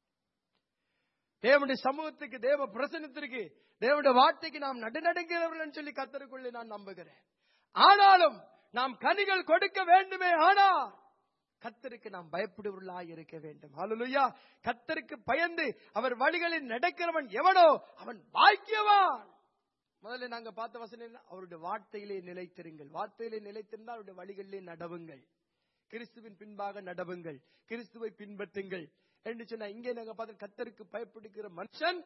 தேவனுடைய சமூகத்துக்கு தேவ பிரசனத்திற்கு தேவனுடைய வார்த்தைக்கு நாம் நடுநடுங்கிறவர்கள் என்று சொல்லி கத்தருக்குள்ளே நான் நம்புகிறேன் ஆனாலும் நாம் கனிகள் கொடுக்க வேண்டுமே ஆனால் கத்தருக்கு நாம் பயப்படுவர்களாய் இருக்க வேண்டும் ஹalleluya கத்தருக்கு பயந்து அவர் வழிகளில் நடக்கிறவன் எவனோ அவன் பாக்கியவான் முதல்ல நாங்க பார்த்த வசனம் என்ன? அவருடைய வார்த்தையிலே நிலைத்திருங்கள் வார்த்தையிலே நிலைத்திருந்தால் அவருடைய வழிகளிலே நடவுங்கள் கிறிஸ்துவின் பின்பாக நடவுங்கள் கிறிஸ்துவை பின்பற்றுங்கள் என்று சொன்னா இங்கே நாங்க பார்த்த கத்தருக்கு பயப்படுகிற மனுஷன்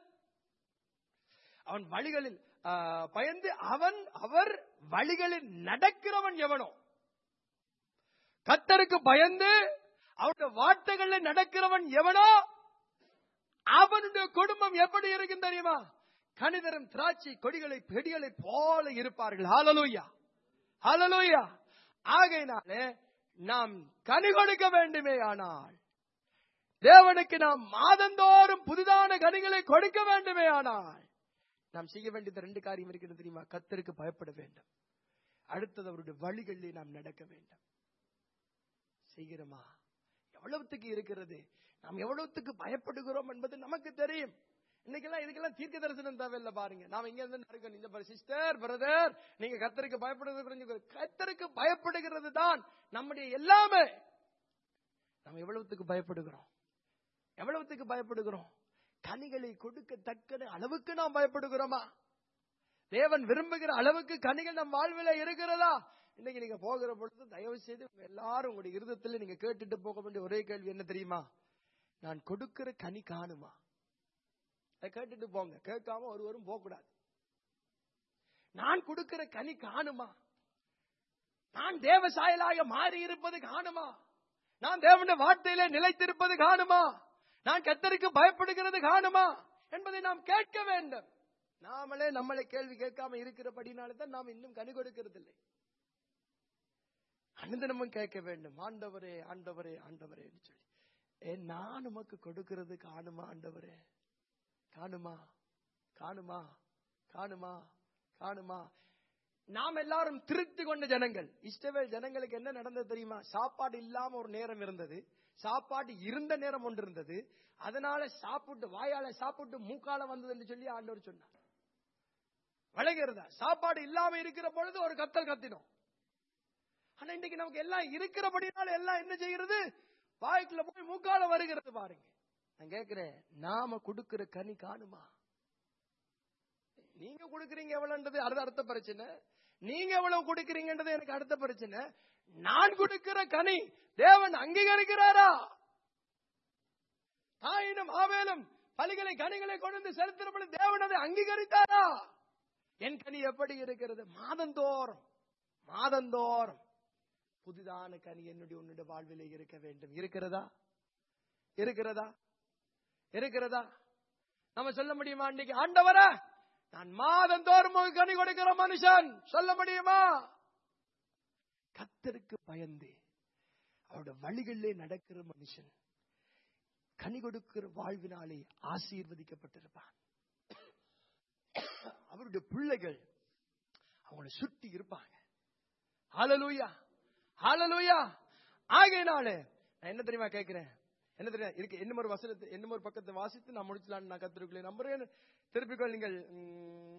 அவன் வழிகளில் ஆ, பயந்து அவன் அவர் வழிகளில் நடக்கிறவன் எவனோ கத்தருக்கு பயந்து அவருடைய வார்த்தைகளில் நடக்கிறவன் எவனோ அவனுடைய குடும்பம் எப்படி இருக்கும் தெரியுமா கணிதரும் திராட்சை கொடிகளை பெடிகளை போல இருப்பார்கள் ஹalleluya ஹalleluya ஆகையினாலே நாம் கனி கொடுக்க வேண்டுமே ஆனால் தேவனுக்கு நாம் மாதந்தோறும் புதிதான கனிகளை கொடுக்க வேண்டுமே ஆனால் நாம் செய்ய வேண்டியது ரெண்டு காரியம் இருக்கிறது தெரியுமா கத்தருக்கு பயப்பட வேண்டும் அடுத்தது அவருடைய வழிகளிலே நாம் நடக்க வேண்டும் செய்கிறோமா எவ்வளவுத்துக்கு இருக்கிறது நாம் எவ்வளவுத்துக்கு பயப்படுகிறோம் என்பது நமக்கு தெரியும் இன்னைக்கெல்லாம் இதுக்கெல்லாம் தீர்க்க தரிசனம் தேவையில்ல பாருங்க நாம இங்க இருந்து இருக்கோம் இந்த சிஸ்டர் பிரதர் நீங்க கத்தருக்கு பயப்படுறது புரிஞ்சுக்கோ கத்தருக்கு பயப்படுகிறது தான் நம்முடைய எல்லாமே நம்ம எவ்வளவுத்துக்கு பயப்படுகிறோம் எவ்வளவுத்துக்கு பயப்படுகிறோம் கனிகளை கொடுக்கத்தக்க அளவுக்கு நாம் பயப்படுகிறோமா தேவன் விரும்புகிற அளவுக்கு கனிகள் நம் வாழ்வில் இருக்கிறதா இன்னைக்கு நீங்க போகிற பொழுது தயவு செய்து உங்க எல்லாரும் உங்களுடைய இருதத்துல நீங்க கேட்டுட்டு போக வேண்டிய ஒரே கேள்வி என்ன தெரியுமா நான் கொடுக்கிற கனி காணுமா அதை கேட்டுட்டு போங்க கேட்காம ஒருவரும் போக கூடாது நான் கொடுக்கிற கனி காணுமா நான் தேவ சாயலாக மாறி இருப்பது காணுமா நான் தேவனுடைய வார்த்தையிலே நிலைத்திருப்பது காணுமா நான் கத்தருக்கு பயப்படுகிறது காணுமா என்பதை நாம் கேட்க வேண்டும் நாமளே நம்மளை கேள்வி கேட்காம இருக்கிறபடினால தான் நாம் இன்னும் கனி கொடுக்கிறது இல்லை அனுதினமும் கேட்க வேண்டும் ஆண்டவரே ஆண்டவரே ஆண்டவரே என்று சொல்லி ஏ நான் உமக்கு கொடுக்கிறது காணுமா ஆண்டவரே காணுமா காணுமா காணுமா காணுமா நாம் எல்லாரும் திருத்தி கொண்ட ஜனங்கள் இஸ்ரவேல் ஜனங்களுக்கு என்ன நடந்தது தெரியுமா சாப்பாடு இல்லாம ஒரு நேரம் இருந்தது சாப்பாடு இருந்த நேரம் ஒன்று இருந்தது அதனால சாப்பிட்டு வாயால சாப்பிட்டு மூக்கால வந்தது என்று சொல்லி ஆண்டவர் சொன்னார் வழங்குறதா சாப்பாடு இல்லாம இருக்கிற பொழுது ஒரு கத்தல் கத்தினோம் ஆனா இன்னைக்கு நமக்கு எல்லாம் இருக்கிறபடினால எல்லாம் என்ன செய்கிறது வாய்க்குள்ள போய் மூக்கால வருகிறது பாருங்க நான் கேட்கிறேன் நாம கொடுக்கிற கனி காணுமா நீங்க கொடுக்கறீங்க எவ்வளவுன்றது அது அடுத்த பிரச்சனை நீங்க எவ்வளவு கொடுக்கறீங்கன்றது எனக்கு அடுத்த பிரச்சனை நான் கொடுக்கிற கனி தேவன் அங்கீகரிக்கிறாரா தாயினும் ஆவேலும் பலிகளை கனிகளை கொண்டு வந்து செலுத்தின தேவன் அதை அங்கீகரித்தாரா என் கனி எப்படி இருக்கிறது மாதந்தோறும் மாதந்தோறும் புதிதான கனி என்னுடைய உன்னுடைய வாழ்விலே இருக்க வேண்டும் இருக்கிறதா இருக்கிறதா இருக்கிறதா நம்ம சொல்ல முடியுமா அன்னைக்கு ஆண்டவரா நான் மாதந்தோறும் ஒரு கனி கொடுக்கிற மனுஷன் சொல்ல முடியுமா கத்தருக்கு பயந்து அவருடைய வழிகளிலே நடக்கிற மனுஷன் கனி கொடுக்கிற வாழ்வினாலே ஆசீர்வதிக்கப்பட்டிருப்பான் அவருடைய பிள்ளைகள் அவங்களை சுற்றி இருப்பாங்க ஹalleluya ஹalleluya ஆகையினாலே நான் என்ன தெரியுமா கேட்கிறேன் என்ன தெரியும் இருக்கு என்ன ஒரு வசனத்தை என்ன ஒரு பக்கத்தை வாசித்து நான் முடிச்சலான்னு நான் கத்திருக்கேன் நம்புறேன் திருப்பிக்கொள் நீங்கள் உம்,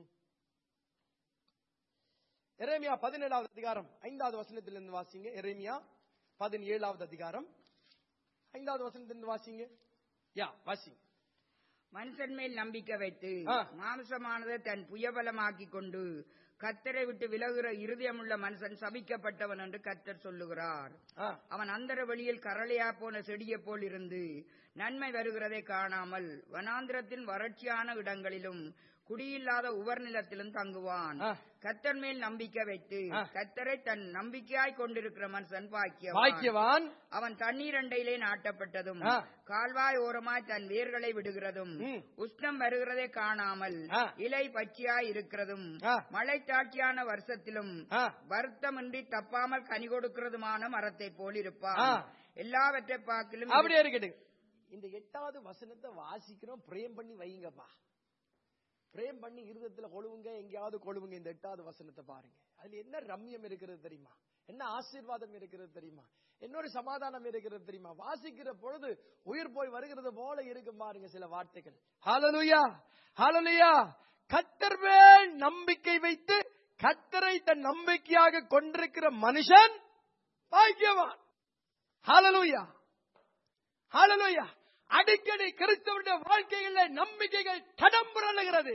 எரேமியா பதினேழாவது அதிகாரம் ஐந்தாவது வசனத்திலிருந்து வாசிங்க எரேமியா பதினேழாவது அதிகாரம் ஐந்தாவது வசனத்திலிருந்து வாசிங்க யா வாசிங்க மனுஷன் மேல் நம்பிக்கை வைத்து ஆ. மாம்சமானதை தன் புயபலமாக்கிக் கொண்டு கத்தரை விட்டு விலகுற இருதயமுள்ள மனுஷன் சபிக்கப்பட்டவன் என்று கத்தர் சொல்லுகிறார் ஆ, அவன் அந்தர வழியில் கரளையா போன செடியைப் போல் இருந்து நன்மை வருகிறதை காணாமல் வனாந்திரத்தின் வறட்சியான இடங்களிலும் குடியில்லாத உவர் நிலத்திலும் தங்குவான் ஆ. கத்தர் மேல் நம்பிக்கை வைத்து ஆ. கத்தரை தன் நம்பிக்கையாய் கொண்டிருக்கிற மனுஷன் பாக்கியவான் பாக்கியவான் அவன் தண்ணீர் அண்டையிலே நாட்டப்பட்டதும் ஆ. கால்வாய் ஓரமாய் தன் வேர்களை விடுகிறதும் ம். உஷ்ணம் வருகிறதை காணாமல் ஆ. இலை பச்சையாய் இருக்கிறதும் ஆ. மழை தாட்சியான வருஷத்திலும் ஆ, வருத்தமின்றி தப்பாமல் கனி கொடுக்கிறதுமான மரத்தை போல் இருப்பான் ஆ. எல்லாவற்றை பார்க்கிலும் அப்படியே இருக்கட்டும் இந்த எட்டாவது வசனத்தை வாசிக்கிறோம் பிரேம் பண்ணி வைங்கப்பா பிரேம் பண்ணி இருதயத்துல கொழுவுங்க எங்கேயாவது கொழுவுங்க இந்த எட்டாவது வசனத்தை பாருங்க அதுல என்ன ரம்யம் இருக்கிறது தெரியுமா என்ன ஆசீர்வாதம் இருக்கிறது தெரியுமா இன்னொரு சமாதானம் இருக்கிறது தெரியுமா வாசிக்கிற பொழுது உயிர் போய் வருகிறது போல இருக்கும் பாருங்க சில வார்த்தைகள் ஹalleluya ஹalleluya கத்தர் மேல் நம்பிக்கை வைத்து கத்தரை தன் நம்பிக்கையாக கொண்டிருக்கிற மனுஷன் பாக்கியவான் ஹalleluya ஹalleluya அடிக்கடி கிறிஸ்தவனுடைய வாழ்க்கைகளில் நம்பிக்கைகள் தடம் புரளுகிறது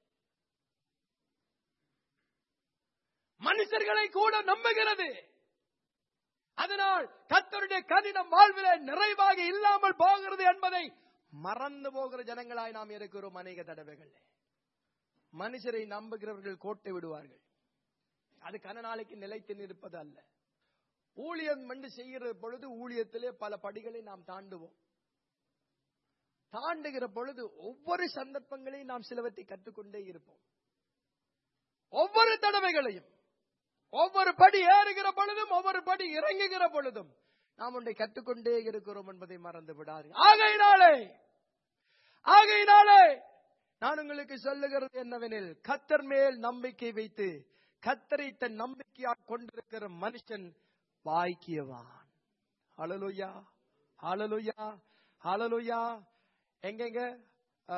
மனுஷர்களை கூட நம்புகிறது அதனால் கத்தருடைய கடினம் வாழ்விலே நிறைவாக இல்லாமல் போகிறது என்பதை மறந்து போகிற ஜனங்களாய் நாம் இருக்கிறோம் அநேக தடவைகள் மனுஷரை நம்புகிறவர்கள் கோட்டை விடுவார்கள் அது கன நாளைக்கு நிலைத்து நிற்பது அல்ல ஊழியம் வந்து செய்கிற பொழுது ஊழியத்திலே பல படிகளை நாம் தாண்டுவோம் தாண்டுகிற பொழுது ஒவ்வொரு சந்தர்ப்பங்களையும் நாம் சிலவற்றை கற்றுக்கொண்டே இருப்போம் ஒவ்வொரு தடவைகளையும் ஒவ்வொரு படி ஏறுகிற பொழுதும் ஒவ்வொரு படி இறங்குகிற பொழுதும் நாம் ஒன்றை கற்றுக்கொண்டே இருக்கிறோம் என்பதை மறந்து விடாது ஆகையினாலே ஆகையினாலே நான் உங்களுக்கு சொல்லுகிறது என்னவெனில் கத்தர் மேல் நம்பிக்கை வைத்து கத்தரை தன் நம்பிக்கையாக கொண்டிருக்கிற மனுஷன் பாய்க்கியவான் ஹalleluya ஹalleluya ஹalleluya எங்கெங்க ஆ,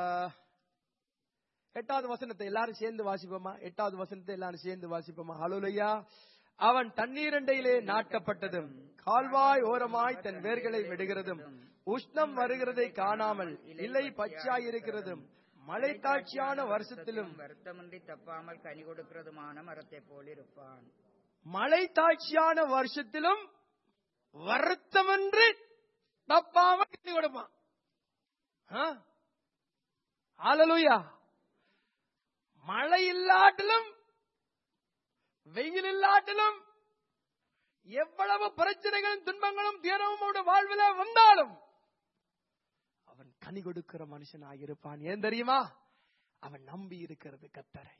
எட்டாவது வசனத்தை எல்லாரும் சேர்ந்து வாசிப்போமா எட்டாவது வசனத்தை எல்லாரும் சேர்ந்து வாசிப்போமா ஹalleluya அவன் தண்ணீரண்டையிலே நாட்டப்பட்டதும் கால்வாய் ஓரமாய் தன் வேர்களை விடுகிறதும் உஷ்ணம் வருகிறதை காணாமல் இலை பச்சையாயிருக்கிறதும் மழை தாட்சியான வருஷத்திலும் வருத்தமின்றி தப்பாமல் கனி கொடுக்கிறதுமான மரத்தை போல் இருப்பான் மழை தாட்சியான வருஷத்திலும் வருத்தமின்றி தப்பாம கட்டி கொடுப்பான் ஆலலுயா மழை இல்லாட்டிலும் வெயில் இல்லாட்டிலும் எவ்வளவு பிரச்சனைகளும் துன்பங்களும் துயரமும் அவனுடைய வாழ்வில வந்தாலும் அவன் கனி கொடுக்கிற மனுஷனாக இருப்பான் ஏன் தெரியுமா அவன் நம்பி இருக்கிறது கத்தரை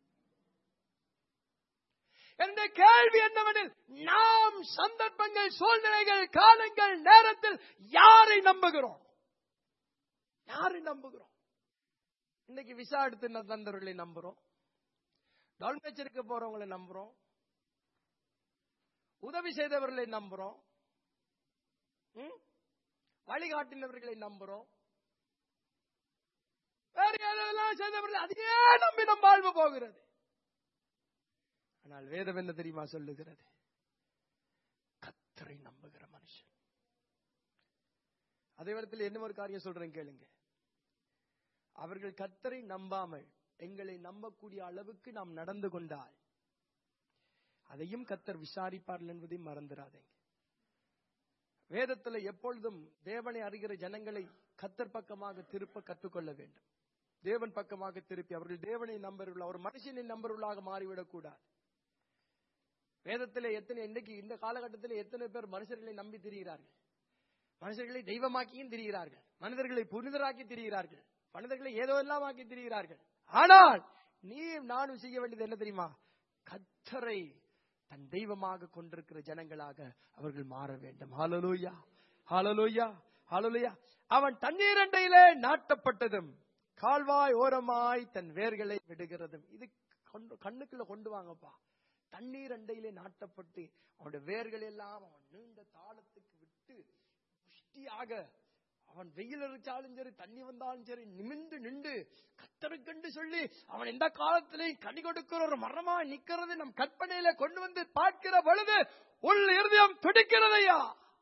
என்ற கேள்வி என்னவெனில் நாம் சந்தர்ப்பங்கள் சூழ்நிலைகள் காலங்கள் நேரத்தில் யாரை நம்புகிறோம் யாரை நம்புகிறோம் இன்னைக்கு விசா எடுத்து தந்தவர்களை நம்புறோம் டால்மேச்சருக்கு போறவங்களை நம்புறோம் உதவி செய்தவர்களை நம்புறோம் ம்? வழிகாட்டினவர்களை நம்புறோம் வேற எதெல்லாம் செய்தவர்கள் அதையே நம்பி நம் வாழ்வு போகிறது ஆனால் வேதம் என்ன தெரியுமா சொல்லுகிறது கத்தரை நம்புகிற மனுஷன் அதே இடத்துல என்ன ஒரு காரியம் சொல்றேன் கேளுங்க அவர்கள் கத்தரை நம்பாமல் எங்களை நம்பக்கூடிய அளவுக்கு நாம் நடந்து கொண்டால் அதையும் கத்தர் விசாரிப்பார்கள் என்பதையும் மறந்துடாதீங்க வேதத்துல எப்பொழுதும் தேவனை அறிகிற ஜனங்களை கத்தர் பக்கமாக திருப்ப கற்றுக்கொள்ள வேண்டும் தேவன் பக்கமாக திருப்பி அவர்கள் தேவனை நம்பருள்ள ஒரு மனுஷனை நம்பருள்ளாக மாறிவிடக் கூடாது வேதத்திலே எத்தனை இன்னைக்கு இந்த காலகட்டத்தில் எத்தனை பேர் மனுஷர்களை நம்பி திரிகிறார்கள் மனுஷர்களை தெய்வமாக்கியும் திரிகிறார்கள் மனிதர்களை புனிதராக்கி திரிகிறார்கள் மனிதர்களை ஏதோ எல்லாம் ஆக்கி திரிகிறார்கள் ஆனால் நீ நானும் செய்ய வேண்டியது என்ன தெரியுமா கத்தரை தன் தெய்வமாக கொண்டிருக்கிற ஜனங்களாக அவர்கள் மாற வேண்டும் ஹalleluya ஹalleluya ஹalleluya அவன் தண்ணீரண்டையிலே நாட்டப்பட்டதும் கால்வாய் ஓரமாய் தன் வேர்களை விடுகிறதும் இது கொண்டு கண்ணுக்குள்ள கொண்டு வாங்கப்பா தண்ணீர் அண்டையிலே நாட்டப்பட்டு அவனுடைய வேர்கள் எல்லாம் அவன் நீண்ட தாளத்துக்கு விட்டு புஷ்டியாக அவன் வெயில் அடிச்சாலும் சரி தண்ணி வந்தாலும் சரி நிமிந்து நின்று கத்தருக்கென்று சொல்லி அவன் எந்த காலத்திலையும் கனி கொடுக்கிற ஒரு மரமா நிக்கிறது நம் கற்பனையில கொண்டு வந்து பார்க்கிற பொழுது உள் இருதயம் துடிக்கிறதையா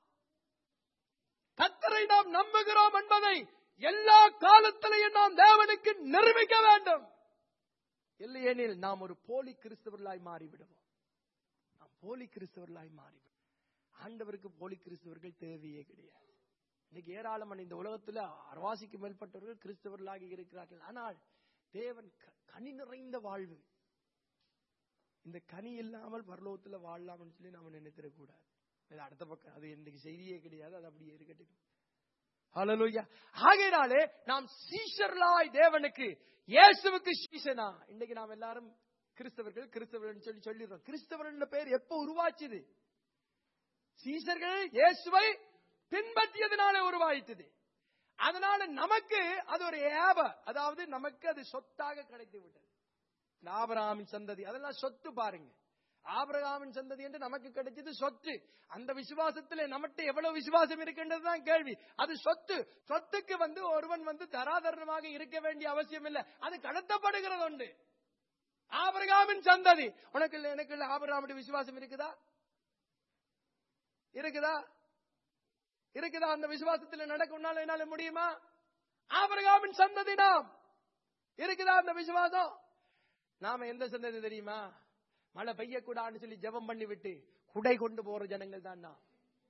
கத்தரை நாம் நம்புகிறோம் என்பதை எல்லா காலத்திலையும் நாம் தேவனுக்கு நிரூபிக்க வேண்டும் இல்லையெனில் நாம் ஒரு போலி கிறிஸ்தவர்களாய் மாறிவிடுவோம் நாம் போலி கிறிஸ்தவர்களாய் மாறிவிடுவோம் ஆண்டவருக்கு போலி கிறிஸ்தவர்கள் தேவையே கிடையாது இன்னைக்கு ஏராளமான இந்த உலகத்துல அறவாசிக்கு மேற்பட்டவர்கள் கிறிஸ்தவர்களாக இருக்கிறார்கள் ஆனால் தேவன் க- கனி நிறைந்த வாழ்வு இந்த கனி இல்லாமல் பரலோகத்துல வாழலாம்னு சொல்லி நாம நினைத்திடக்கூடாது இது அடுத்த பக்கம் அது இன்னைக்கு செய்தியே கிடையாது அது அப்படியே இருக்கட்டும் ஹalleluya ஆகையினாலே நாம் சீஷர்களாய் தேவனுக்கு இயேசுவுக்கு சீஷனா இன்னைக்கு நாம் எல்லாரும் கிறிஸ்தவர்கள் கிறிஸ்தவர்கள் சொல்லி சொல்லிடுறோம் கிறிஸ்தவர்கள் பேர் எப்ப உருவாச்சுது சீஷர்கள் இயேசுவை பின்பற்றியதுனால உருவாயிட்டது அதனால நமக்கு அது ஒரு ஏப அதாவது நமக்கு அது சொத்தாக கிடைத்து விட்டது இந்த ஆபிரகாமின் சந்ததி அதெல்லாம் சொத்து பாருங்க ஆபிரகாமின் சந்ததி என்று நமக்கு கிடைச்சது சொத்து அந்த விசுவாசத்துல நம்மகிட்ட எவ்வளவு விசுவாசம் இருக்கின்றதுதான் கேள்வி அது சொத்து சொத்துக்கு வந்து ஒருவன் வந்து தராதரணமாக இருக்க வேண்டிய அவசியம் இல்லை அது கடத்தப்படுகிறது உண்டு ஆபிரகாமின் சந்ததி உனக்கு இல்ல எனக்கு இல்ல ஆபிரகாமுடைய விசுவாசம் இருக்குதா இருக்குதா இருக்குதா அந்த விசுவாசத்துல நடக்க உன்னால என்னால முடியுமா ஆபிரகாமின் சந்ததி நாம் இருக்குதா அந்த விசுவாசம் நாம எந்த சந்ததி தெரியுமா மழை பெய்யக்கூடாதுன்னு சொல்லி ஜெபம் பண்ணி விட்டு குடை கொண்டு போற ஜனங்கள் தான் நாம்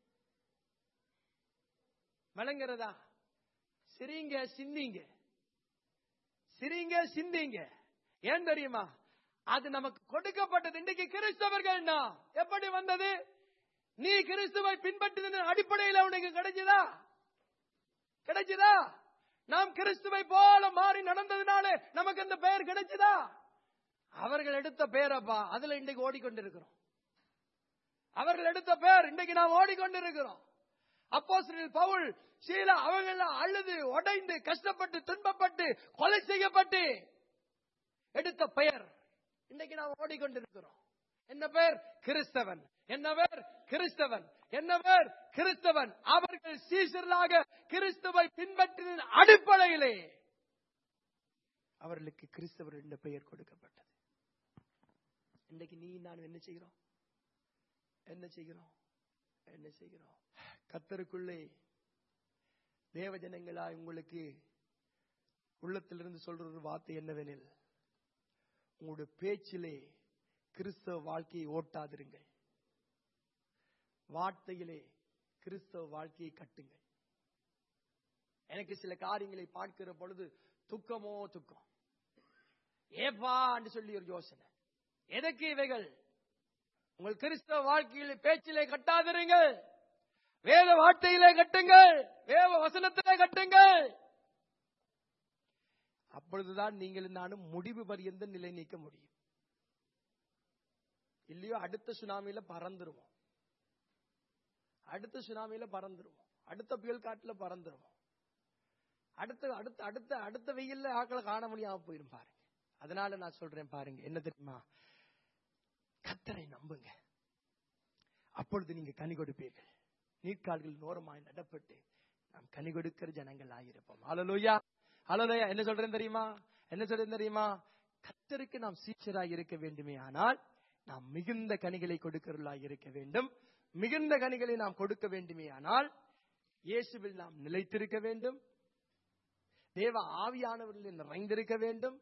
விளங்குறதா சிரிங்க சிந்திங்க சிரிங்க சிந்திங்க ஏன் தெரியுமா அது நமக்கு கொடுக்கப்பட்டது இன்றைக்கு கிறிஸ்தவர்கள் நாம் எப்படி வந்தது நீ கிறிஸ்துவை பின்பற்றின அடிப்படையில் உனக்கு கிடைச்சதா கிடைச்சதா நாம் கிறிஸ்துவை போல மாறி நடந்ததுனால நமக்கு அந்த பெயர் கிடைச்சதா அவர்கள் எடுத்த பேரப்பா அதுல இன்றைக்கு ஓடிக்கொண்டிருக்கிறோம் அவர்கள் எடுத்த பேர் இன்றைக்கு நாம் ஓடிக்கொண்டிருக்கிறோம் அப்போஸ்தலர் பவுல் சீலா அவங்க அழுது உடைந்து கஷ்டப்பட்டு துன்பப்பட்டு கொலை செய்யப்பட்டு எடுத்த பெயர் இன்றைக்கு நாம் ஓடிக்கொண்டிருக்கிறோம் என்ன பேர் கிறிஸ்தவன் என்ன பேர் கிறிஸ்தவன் என்ன பேர் கிறிஸ்தவன் அவர்கள் சீசர்களாக கிறிஸ்துவை பின்பற்றின அடிப்படையிலே அவர்களுக்கு கிறிஸ்தவர் என்ற பெயர் கொடுக்கப்பட்டது இன்றைக்கு நீ நான் என்ன செய்கிறோம் என்ன செய்கிறோம் என்ன செய்கிறோம் கத்தருக்குள்ளே தேவ ஜனங்களா உங்களுக்கு உள்ளத்திலிருந்து சொல்ற ஒரு வார்த்தை என்னவெனில் உங்களுடைய பேச்சிலே கிறிஸ்தவ வாழ்க்கையை ஓட்டாதிருங்கள் வார்த்தையிலே கிறிஸ்தவ வாழ்க்கையை கட்டுங்கள் எனக்கு சில காரியங்களை பார்க்கிற பொழுது துக்கமோ துக்கம் ஏப்பா என்று சொல்லி ஒரு யோசனை எதற்கு இவைகள் உங்கள் கிறிஸ்தவ வாழ்க்கையில் பேச்சிலே கட்டாதிருங்கள் வேத வார்த்தையிலே கட்டுங்கள் வேத வசனத்திலே கட்டுங்கள் அப்பொழுதுதான் நீங்கள் நானும் முடிவு பரியந்த நிலை நீக்க முடியும் இல்லையோ அடுத்த சுனாமியில பறந்துருவோம் அடுத்த சுனாமியில பறந்துருவோம் அடுத்த புயல் காட்டுல பறந்துருவோம் அடுத்த அடுத்த அடுத்த அடுத்த வெயில்ல ஆக்களை காண முடியாம போயிரும் பாருங்க அதனால நான் சொல்றேன் பாருங்க என்ன தெரியுமா கத்தரை நம்புங்க அப்பொழுது நீங்க கனி கொடுப்பீர்கள் நீர்க்கால்கள் நோரமாய் நடப்பட்டு நாம் கனி கொடுக்கிற ஜனங்கள் ஆகியிருப்போம் அலலோயா அலலோயா என்ன சொல்றேன் தெரியுமா என்ன சொல்றேன் தெரியுமா கத்தருக்கு நாம் சீச்சராய் இருக்க வேண்டுமே ஆனால் நாம் மிகுந்த கனிகளை கொடுக்கிறவர்களாய் இருக்க வேண்டும் மிகுந்த கனிகளை நாம் கொடுக்க வேண்டுமே ஆனால் இயேசுவில் நாம் நிலைத்திருக்க வேண்டும் தேவ ஆவியானவர்களில் நிறைந்திருக்க வேண்டும்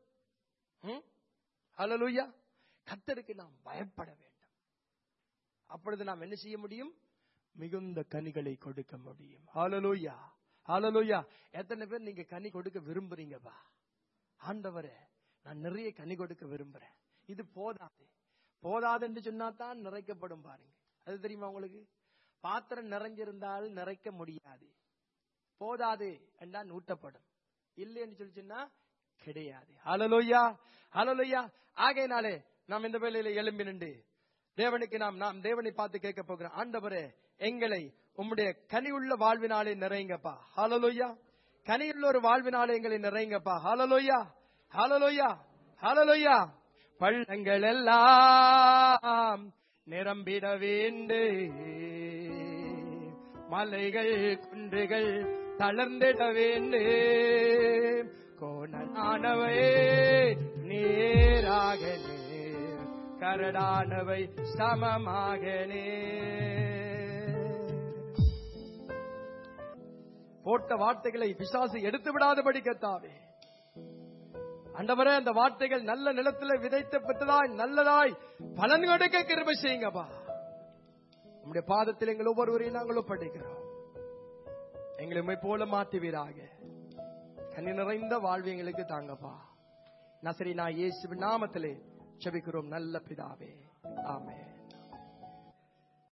ஹலலுயா கத்தருக்கு நாம் பயப்பட வேண்டும் அப்பொழுது நாம் என்ன செய்ய முடியும் மிகுந்த கனிகளை கொடுக்க முடியும் ஹalleluya ஹalleluya எத்தனை பேர் நீங்க கனி கொடுக்க விரும்புறீங்கப்பா ஆண்டவரே நான் நிறைய கனி கொடுக்க விரும்புறேன் இது போதாது போதாது என்று சொன்னா தான் நிறைக்கப்படும் பாருங்க அது தெரியுமா உங்களுக்கு பாத்திரம் நிறைஞ்சிருந்தால் நிறைக்க முடியாது போதாது என்றால் ஊட்டப்படும் இல்லைன்னு சொல்லி சொன்னா கிடையாது ஹalleluya ஹalleluya ஆகையினாலே நாம் இந்த வேளையில எழும்பி நின்று தேவனுக்கு நாம் நாம் தேவனை பார்த்து கேட்க போகிறோம் ஆண்டவரே எங்களை உம்முடைய கனியுள்ள வாழ்வினாலே நிறைங்கப்பா ஹalleluya கனியுள்ள ஒரு வாழ்வினாலே எங்களை நிறைங்கப்பா ஹalleluya ஹalleluya ஹalleluya பள்ளங்கள் எல்லாம் நிரம்பிட வேண்டு மலைகள் குன்றுகள் தளர்ந்திட வேண்டு கோணனானவை நேராக நேர் கரடானவை சமமாக போட்ட வார்த்தைகளை பிசாசு எடுத்து விடாதபடி கத்தாவே அண்டவரே அந்த வார்த்தைகள் நல்ல நிலத்துல விதைத்த பெற்றதாய் நல்லதாய் பலன் கொடுக்க கிருபை செய்யுங்கப்பா உங்களுடைய பாதத்தில் எங்கள் ஒவ்வொருவரையும் நாங்கள் ஒப்படைக்கிறோம் எங்களை உம்மை போல மாற்றுவீராக கண்ணி நிறைந்த வாழ்வு எங்களுக்கு தாங்கப்பா நசரி நான் இயேசுவின் நாமத்திலே செபிக்கிறோம் நல்ல பிதாவே ஆமென்